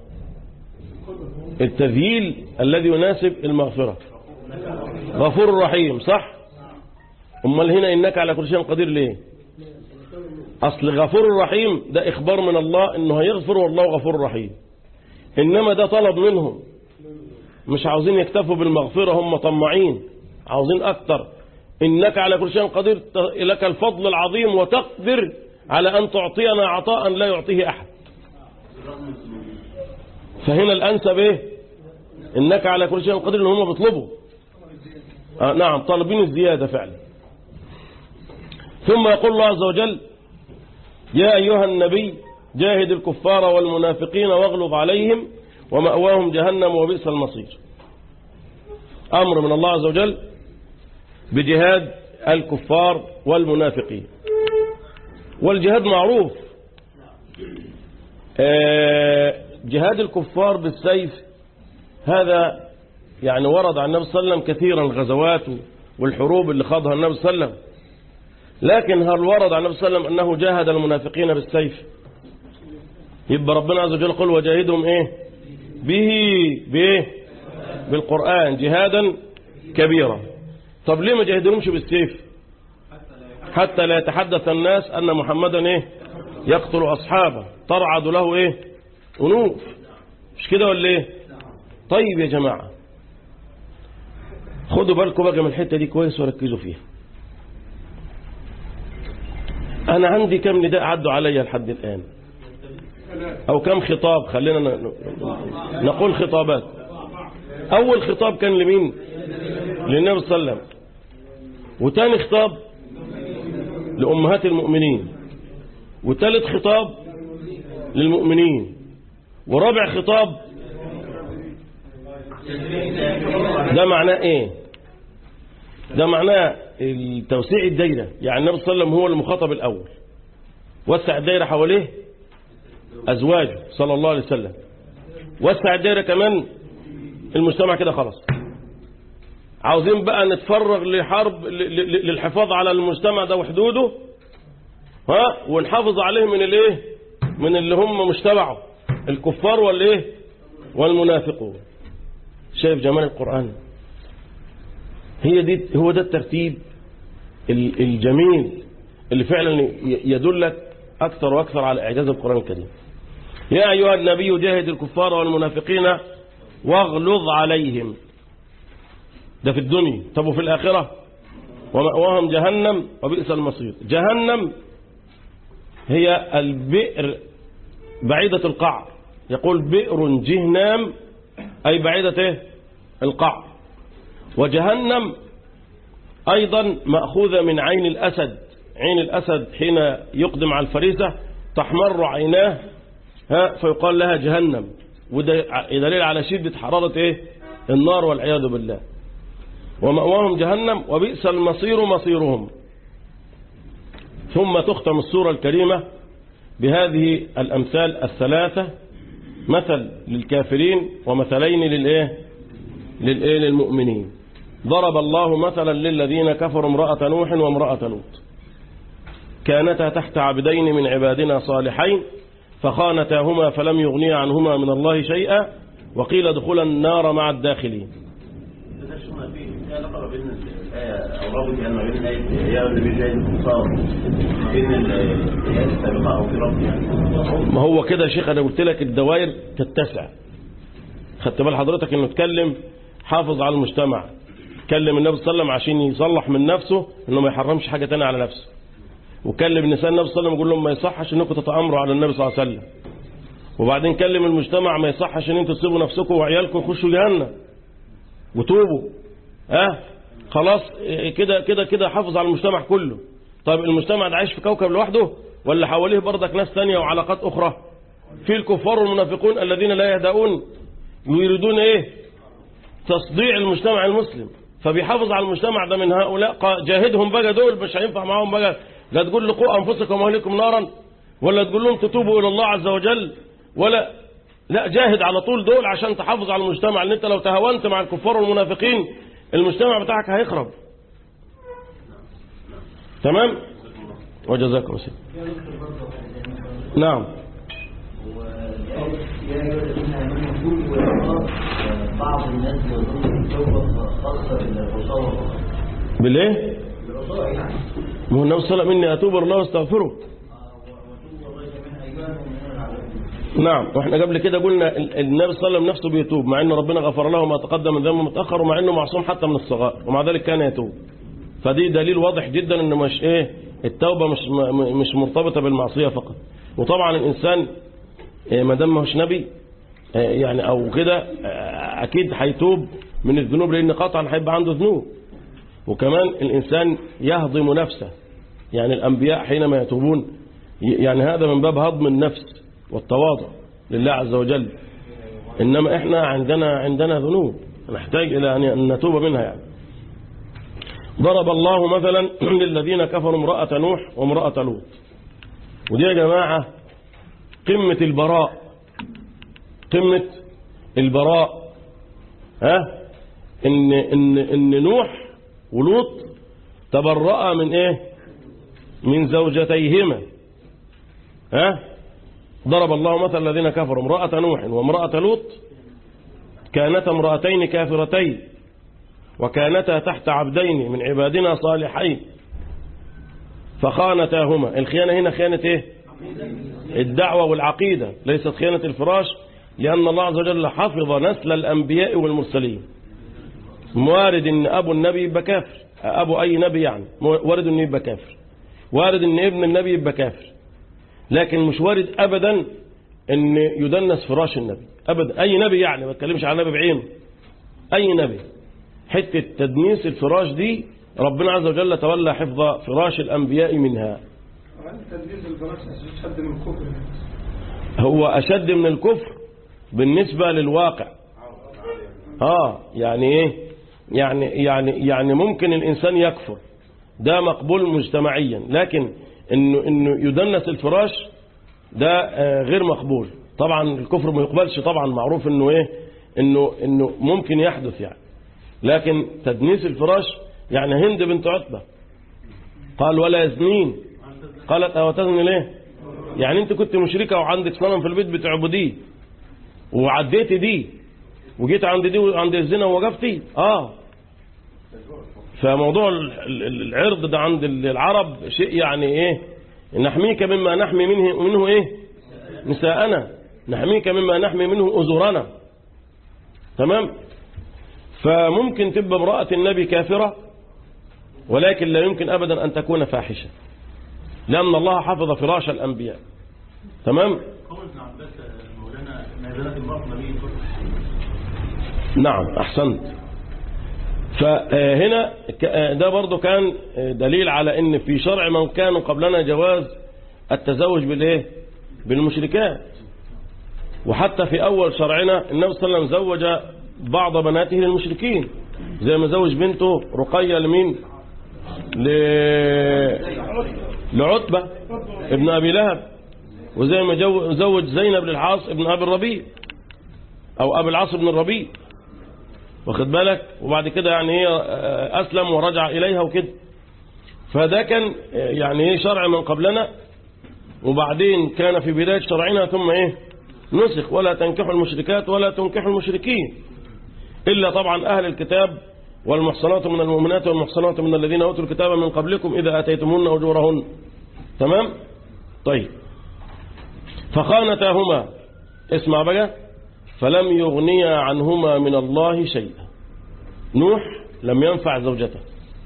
التذييل الذي يناسب المغفرة غفور رحيم صح أمال هنا إنك على كل شيء قدير ليه أصل غفور رحيم ده إخبار من الله إنه هيغفر والله غفور رحيم إنما ده طلب منهم مش عاوزين يكتفوا بالمغفرة هم طماعين عاوزين أكتر إنك على كل شيء قدير لك الفضل العظيم وتقدر على أن تعطينا عطاء لا يعطيه أحد فهنا الأنسب إيه إنك على كل شيء قدير إن هم بيطلبوا آه نعم طالبين الزيادة فعلا ثم يقول الله عز وجل يا أيها النبي جاهد الكفار والمنافقين واغلظ عليهم ومأواهم جهنم وبئس المصير أمر من الله عز وجل بجهاد الكفار والمنافقين والجهاد معروف آه، جهاد الكفار بالسيف هذا يعني ورد عن النبي صلى الله عليه وسلم كثيرا الغزوات والحروب اللي خاضها النبي صلى الله عليه وسلم لكن هل ورد عن النبي صلى الله عليه وسلم أنه جاهد المنافقين بالسيف يبقى ربنا عز وجل قل وجاهدهم إيه به بإيه بالقرآن جهادا كبيرا طب ليه ما جاهدهمش بالسيف حتى لا يتحدث الناس أن محمدا إيه يقتل أصحابه ترعد له إيه أنوف مش كده ولا إيه طيب يا جماعة خدوا بالكم بقى من الحتة دي كويس وركزوا فيها أنا عندي كم نداء عدوا عليا لحد الآن أو كم خطاب خلينا ن- نقول خطابات أول خطاب كان لمين للنبي صلى الله عليه وسلم وتاني خطاب لأمهات المؤمنين وتالت خطاب للمؤمنين ورابع خطاب ده معناه ايه ده معناه التوسيع الدايرة يعني النبي صلى الله عليه وسلم هو المخاطب الأول وسع الدايرة حواليه أزواجه صلى الله عليه وسلم وسع الدايرة كمان المجتمع كده خلاص عاوزين بقى نتفرغ لحرب ل- ل- للحفاظ على المجتمع ده وحدوده ها ونحافظ عليه من الايه من اللي هم مش تبعه الكفار والايه والمنافقون شايف جمال القرآن هي دي هو ده الترتيب ال- الجميل اللي فعلا ي- يدلك أكثر وأكثر على إعجاز القرآن الكريم يا أيها النبي جاهد الكفار والمنافقين واغلظ عليهم ده في الدنيا طب وفي الآخرة ومأواهم جهنم وبئس المصير جهنم هي البئر بعيدة القعر يقول بئر جهنام أي بعيدة إيه؟ القعر وجهنم أيضا مأخوذة من عين الأسد عين الأسد حين يقدم على الفريسة تحمر عيناه ها فيقال لها جهنم وده دليل على شدة حرارة إيه؟ النار والعياذ بالله ومأواهم جهنم وبئس المصير مصيرهم ثم تختم السورة الكريمة بهذه الأمثال الثلاثة مثل للكافرين ومثلين للإيه للإيه للمؤمنين ضرب الله مثلا للذين كفروا امرأة نوح وامرأة لوط كانتا تحت عبدين من عبادنا صالحين فخانتاهما فلم يغنيا عنهما من الله شيئا وقيل ادخلا النار مع الداخلين ده شو ما في في علاقه ما بين الايه او رابط يعني ما بين الايه يا النبي جاي الكفار بين الايه السابقه او في ربط يعني ما هو كده يا شيخ انا قلت لك الدوائر تتسع خدت بال حضرتك انه اتكلم حافظ على المجتمع كلم النبي صلى الله عليه وسلم عشان يصلح من نفسه انه ما يحرمش حاجه تانية على نفسه وكلم النساء النبي صلى الله عليه وسلم يقول لهم ما يصحش انكم تتامروا على النبي صلى الله عليه وسلم وبعدين كلم المجتمع ما يصحش ان انتوا تسيبوا نفسكم وعيالكم يخشوا جهنم وتوبوا ها أه؟ خلاص إيه كده كده كده حافظ على المجتمع كله طيب المجتمع ده عايش في كوكب لوحده ولا حواليه برضك ناس تانية وعلاقات أخرى في الكفار والمنافقون الذين لا يهدؤون ويريدون ايه تصديع المجتمع المسلم فبيحافظ على المجتمع ده من هؤلاء قا- جاهدهم بقى دول مش هينفع معاهم بقى لا تقول لقوا أنفسكم وأهلكم نارا ولا تقول لهم تتوبوا إلى الله عز وجل ولا لا جاهد على طول دول عشان تحافظ على المجتمع لان انت لو تهاونت مع الكفار والمنافقين المجتمع بتاعك هيخرب تمام وجزاكم الله نعم يا أيها الذين آمنوا توبوا إلى الله بعض الناس يظن التوبة خاصة بالعصاة بالايه بالعصاة يعني ما هو النبي صلى الله عليه وسلم اني اتوب الى الله واستغفره وتوبوا الله جميعا أيها المؤمنون عليكم نعم واحنا قبل كده قلنا ال- النبي صلى الله عليه وسلم نفسه بيتوب مع ان ربنا غفر له ما تقدم من ذنبه متاخر ومع انه معصوم حتى من الصغائر ومع ذلك كان يتوب فدي دليل واضح جدا ان مش ايه التوبه مش م- مش مرتبطه بالمعصيه فقط وطبعا الانسان إيه، ما دام مش نبي آه، يعني او كده آه، اكيد هيتوب من الذنوب لان قطعا هيبقى عنده ذنوب وكمان الانسان يهضم نفسه يعني الانبياء حينما يتوبون ي- يعني هذا من باب هضم النفس والتواضع لله عز وجل انما احنا عندنا عندنا ذنوب نحتاج الى ان نتوب منها يعني ضرب الله مثلا للذين كفروا امرأة نوح وامرأة لوط ودي يا جماعة قمة البراء قمة البراء ها ان ان ان نوح ولوط تبرأ من ايه من زوجتيهما ها ضرب الله مثل الذين كفروا امرأة نوح وامرأة لوط كانتا امرأتين كافرتين وكانتا تحت عبدين من عبادنا صالحين فخانتاهما الخيانة هنا خيانة ايه الدعوة والعقيدة ليست خيانة الفراش لأن الله عز وجل حفظ نسل الأنبياء والمرسلين وارد ان ابو النبي يبقى كافر ابو اي نبي يعني وارد انه يبقى كافر وارد ان ابن النبي يبقى كافر لكن مش وارد ابدا ان يدنس فراش النبي ابدا اي نبي يعني ما بتكلمش عن نبي بعينه اي نبي حته تدنيس الفراش دي ربنا عز وجل تولى حفظ فراش الانبياء منها تدريس الفراش أشد من الكفر هو اشد من الكفر بالنسبه للواقع اه يعني ايه يعني يعني يعني ممكن الانسان يكفر ده مقبول مجتمعيا لكن انه انه يدنس الفراش ده آه، غير مقبول طبعا الكفر ما يقبلش طبعا معروف انه ايه انه انه ممكن يحدث يعني لكن تدنيس الفراش يعني هند بنت عتبة قال ولا يزنين قالت او تزني ليه يعني انت كنت مشركة وعندك صنم في البيت بتعبديه وعديتي دي وجيت عند دي وعند الزنا ووقفتي اه فموضوع ال- ال- العرض ده عند العرب شيء يعني ايه نحميك مما نحمي منه منه ايه نساءنا نحميك مما نحمي منه أزورنا تمام فممكن تبقى امرأة النبي كافرة ولكن لا يمكن أبدا أن تكون فاحشة لأن الله حفظ فراش الأنبياء تمام قول ابن عباس مولانا ما زالت المرأة نبي نعم أحسنت فهنا ك- ده برضو كان دليل على ان في شرع من كانوا قبلنا جواز التزوج بالايه بالمشركات وحتى في اول شرعنا النبي صلى الله عليه وسلم زوج بعض بناته للمشركين زي ما زوج بنته رقية لمين ل... لعتبة ابن ابي لهب وزي ما جو- زوج زينب للعاص ابن ابي الربيع او ابي العاص بن الربيع واخد بالك وبعد كده يعني ايه آه، اسلم ورجع اليها وكده فده كان آه، يعني ايه شرع من قبلنا وبعدين كان في بداية شرعنا ثم ايه نسخ ولا تنكحوا المشركات ولا تنكحوا المشركين إلا طبعا أهل الكتاب والمحصنات من المؤمنات والمحصنات من الذين أوتوا الكتاب من قبلكم إذا أتيتمون أجورهن تمام طيب فخانتاهما اسمع بقى فلم يغنيا عنهما من الله شيئا نوح لم ينفع زوجته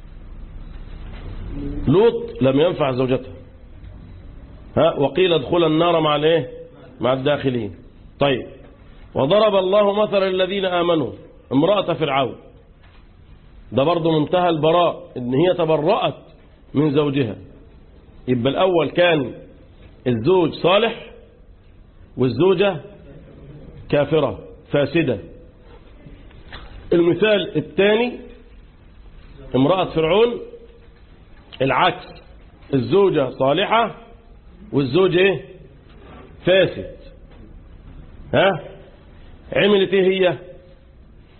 لوط لم ينفع زوجته ها وقيل ادخل النار مع الايه مع الداخلين طيب وضرب الله مثلا الذين آمنوا امرأة فرعون ده برضه منتهى البراء ان هي تبرأت من زوجها يبقى الأول كان الزوج صالح والزوجة كافرة فاسدة المثال الثاني امرأة فرعون العكس الزوجة صالحة والزوج ايه فاسد ها عملت ايه هي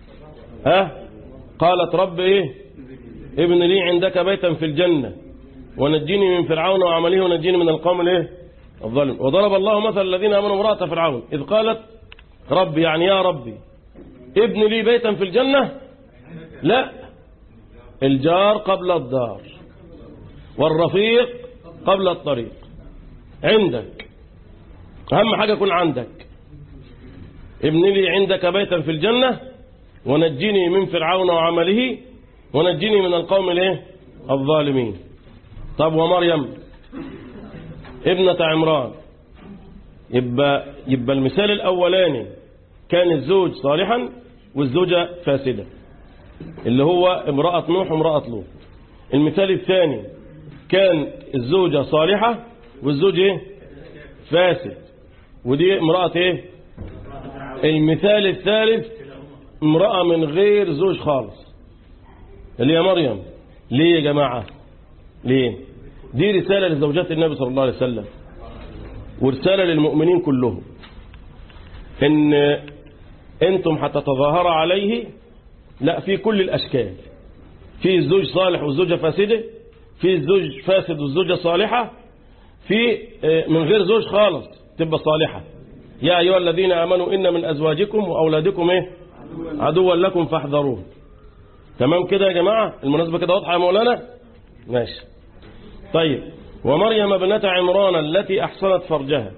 ها قالت رب ايه ابن لي عندك بيتا في الجنة ونجني من فرعون وعمله ونجني من القوم الايه الظالم وضرب الله مثل الذين امنوا امراه فرعون اذ قالت رب يعني يا ربي ابن لي بيتا في الجنه لا الجار قبل الدار والرفيق قبل الطريق عندك اهم حاجه يكون عندك ابن لي عندك بيتا في الجنه ونجني من فرعون وعمله ونجني من القوم الايه الظالمين طب ومريم ابنة عمران يبقى يبقى المثال الاولاني كان الزوج صالحا والزوجة فاسدة اللي هو امرأة نوح وامرأة لوط المثال الثاني كان الزوجة صالحة والزوج ايه فاسد ودي امرأة ايه المثال الثالث امرأة من غير زوج خالص اللي هي مريم ليه يا جماعة ليه دي رسالة لزوجات النبي صلى الله عليه وسلم ورسالة للمؤمنين كلهم ان انتم هتتظاهروا عليه لا في كل الاشكال في الزوج صالح والزوجة فاسدة في الزوج فاسد والزوجة صالحة في من غير زوج خالص تبقى صالحة يا أيها الذين آمنوا إن من أزواجكم وأولادكم إيه عدوا لكم فاحذروه تمام كده يا جماعة المناسبة كده واضحة يا مولانا ماشي طيب ومريم ابنة عمران التي أحصنت فرجها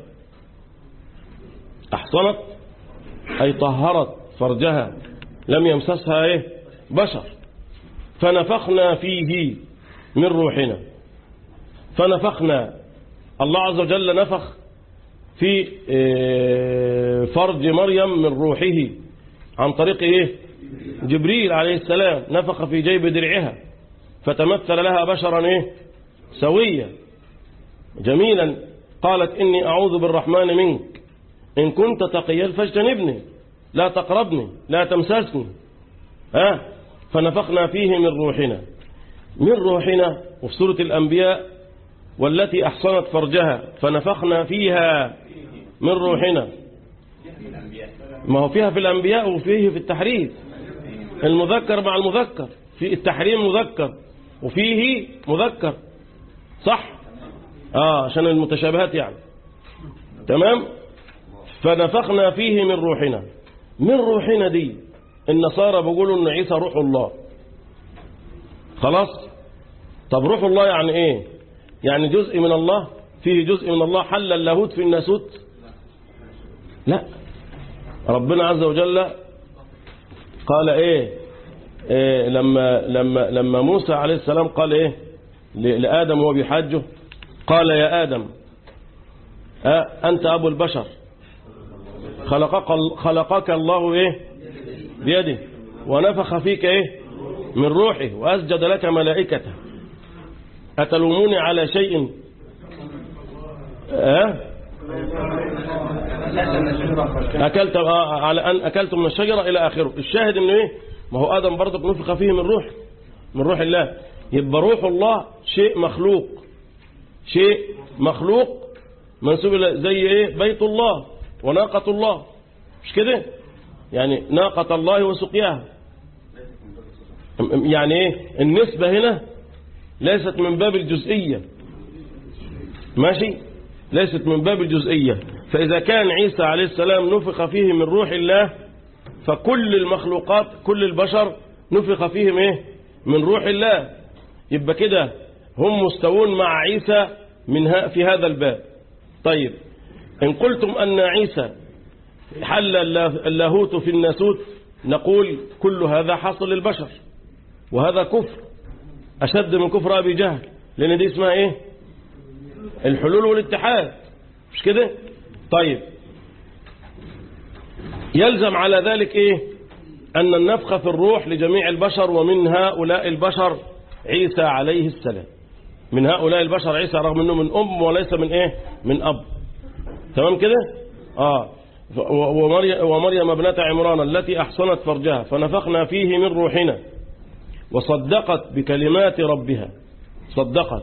أحصنت أي طهرت فرجها لم يمسسها إيه بشر فنفخنا فيه من روحنا فنفخنا الله عز وجل نفخ في فرج مريم من روحه عن طريق إيه جبريل عليه السلام نفخ في جيب درعها فتمثل لها بشرا إيه سويا جميلا قالت إني أعوذ بالرحمن منك إن كنت تقيا فاجتنبني لا تقربني لا تمسسني ها فنفخنا فيه من روحنا من روحنا وفي سورة الأنبياء والتي أحصنت فرجها فنفخنا فيها من روحنا ما هو فيها في الأنبياء وفيه في التحريف المذكر مع المذكر في التحريم مذكر وفيه مذكر صح آه عشان المتشابهات يعني تمام فنفخنا فيه من روحنا من روحنا دي النصارى بيقولوا ان عيسى روح الله خلاص طب روح الله يعني ايه يعني جزء من الله فيه جزء من الله حل اللاهوت في الناسوت لا ربنا عز وجل قال ايه, إيه لما لما لما موسى عليه السلام قال ايه لآدم وهو بيحاجه قال يا آدم أه أنت أبو البشر خلقك, خلقك الله إيه بيده ونفخ فيك إيه من روحه وأسجد لك ملائكته أتلوموني على شيء أه أكلت على أن أكلت من الشجرة إلى آخره الشاهد إنه إيه ما هو آدم برضك نفخ فيه من روح من روح الله يبقى روح الله شيء مخلوق شيء مخلوق منسوب زي ايه بيت الله وناقة الله مش كده يعني ناقة الله وسقياها يعني ايه النسبة هنا ليست من باب الجزئية ماشي ليست من باب الجزئية فإذا كان عيسى عليه السلام نفخ فيه من روح الله فكل المخلوقات كل البشر نفخ فيهم ايه من روح الله يبقى كده هم مستوون مع عيسى من في هذا الباب طيب إن قلتم أن عيسى حل اللاهوت في الناسوت نقول كل هذا حصل للبشر وهذا كفر أشد من كفر أبي جهل لأن دي اسمها إيه الحلول والاتحاد مش كده طيب يلزم على ذلك إيه أن النفخ في الروح لجميع البشر ومن هؤلاء البشر عيسى عليه السلام من هؤلاء البشر عيسى رغم أنه من أم وليس من إيه من أب تمام كده آه ومريم, ومريم ابنة عمران التي أحصنت فرجها فنفخنا فيه من روحنا وصدقت بكلمات ربها صدقت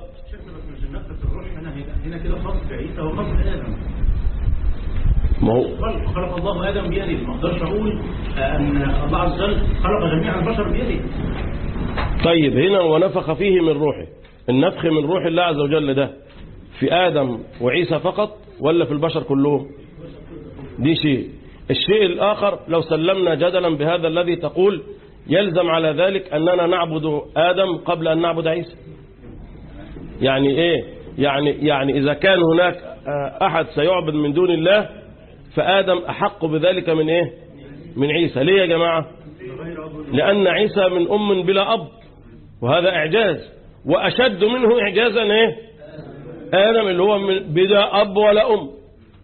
هنا كده خاص بعيسى وخاص بآدم ما هو خلق الله آدم بيده ما اقدرش أقول أن الله عز وجل خلق جميع البشر بيده طيب هنا ونفخ فيه من روحه النفخ من روح الله عز وجل ده في آدم وعيسى فقط ولا في البشر كلهم دي شيء الشيء الآخر لو سلمنا جدلا بهذا الذي تقول يلزم على ذلك أننا نعبد آدم قبل أن نعبد عيسى يعني إيه يعني, يعني إذا كان هناك آه، أحد سيعبد من دون الله فآدم أحق بذلك من إيه من عيسى ليه يا جماعة لأن عيسى من أم بلا أب وهذا إعجاز وأشد منه إعجازا إيه آدم اللي هو من بلا أب ولا أم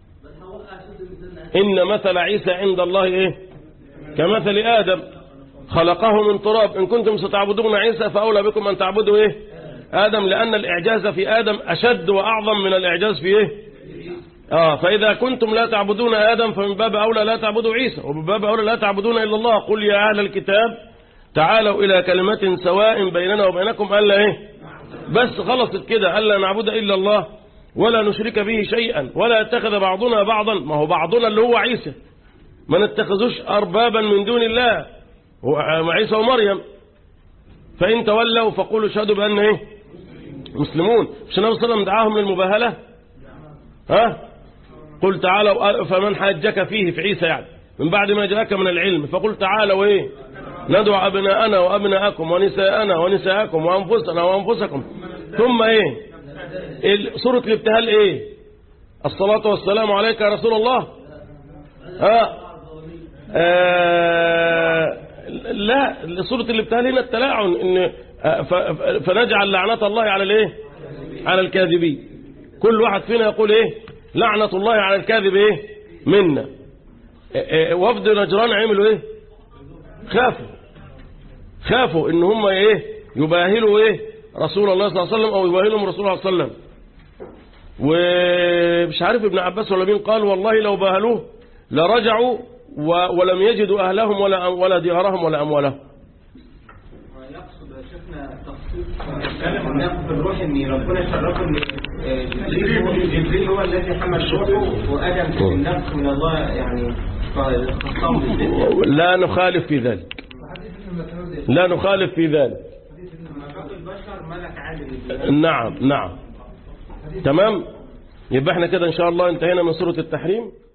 إن مثل عيسى عند الله إيه كمثل آدم خلقه من تراب إن كنتم ستعبدون عيسى فأولى بكم أن تعبدوا إيه آدم لأن الإعجاز في آدم أشد وأعظم من الإعجاز في إيه آه فإذا كنتم لا تعبدون آدم فمن باب أولى لا تعبدوا عيسى ومن باب أولى لا تعبدون إلا الله قل يا أهل الكتاب تعالوا إلى كلمة سواء بيننا وبينكم ألا إيه بس خلصت كده ألا نعبد إلا الله ولا نشرك به شيئا ولا يتخذ بعضنا بعضا ما هو بعضنا اللي هو عيسى ما نتخذوش أربابا من دون الله هو عيسى ومريم فإن تولوا فقولوا اشهدوا بأن إيه مسلمون مش النبي صلى الله عليه وسلم دعاهم للمباهلة ها قل تعالوا فمن حاجك فيه في عيسى يعني من بعد ما جاءك من العلم فقل تعالوا ايه ندعو أبناءنا وأبناءكم ونساءنا ونساءكم وأنفسنا وأنفسكم ثم ايه ال- سورة الابتهال ايه الصلاة والسلام عليك يا رسول الله ها آه لا سورة الابتهال هنا التلاعن ان آه، ف- ف- فنجعل لعنة الله على الايه على الكاذبين كل واحد فينا يقول ايه لعنة الله على الكاذب ايه منا آه، آه، وفد نجران عملوا ايه خافوا خافوا ان هم ايه يباهلوا ايه رسول الله صلى الله عليه وسلم او يباهلهم رسول الله صلى الله عليه وسلم ومش عارف ابن عباس ولا مين قال والله لو باهلوه لرجعوا و- ولم يجدوا اهلهم ولا ولا ديارهم ولا اموالهم يقصد يا شيخنا تخصيص نتكلم عن نقص الروح ان ربنا شرفه ان آه، جبريل هو جبريل هو الذي حمل روحه وادم كان النفس من الله يعني خصهم بالذات لا نخالف في ذلك لا نخالف في ذلك باقي البشر ملك عادل نعم نعم تمام يبقى احنا كده ان شاء الله انتهينا من سورة التحريم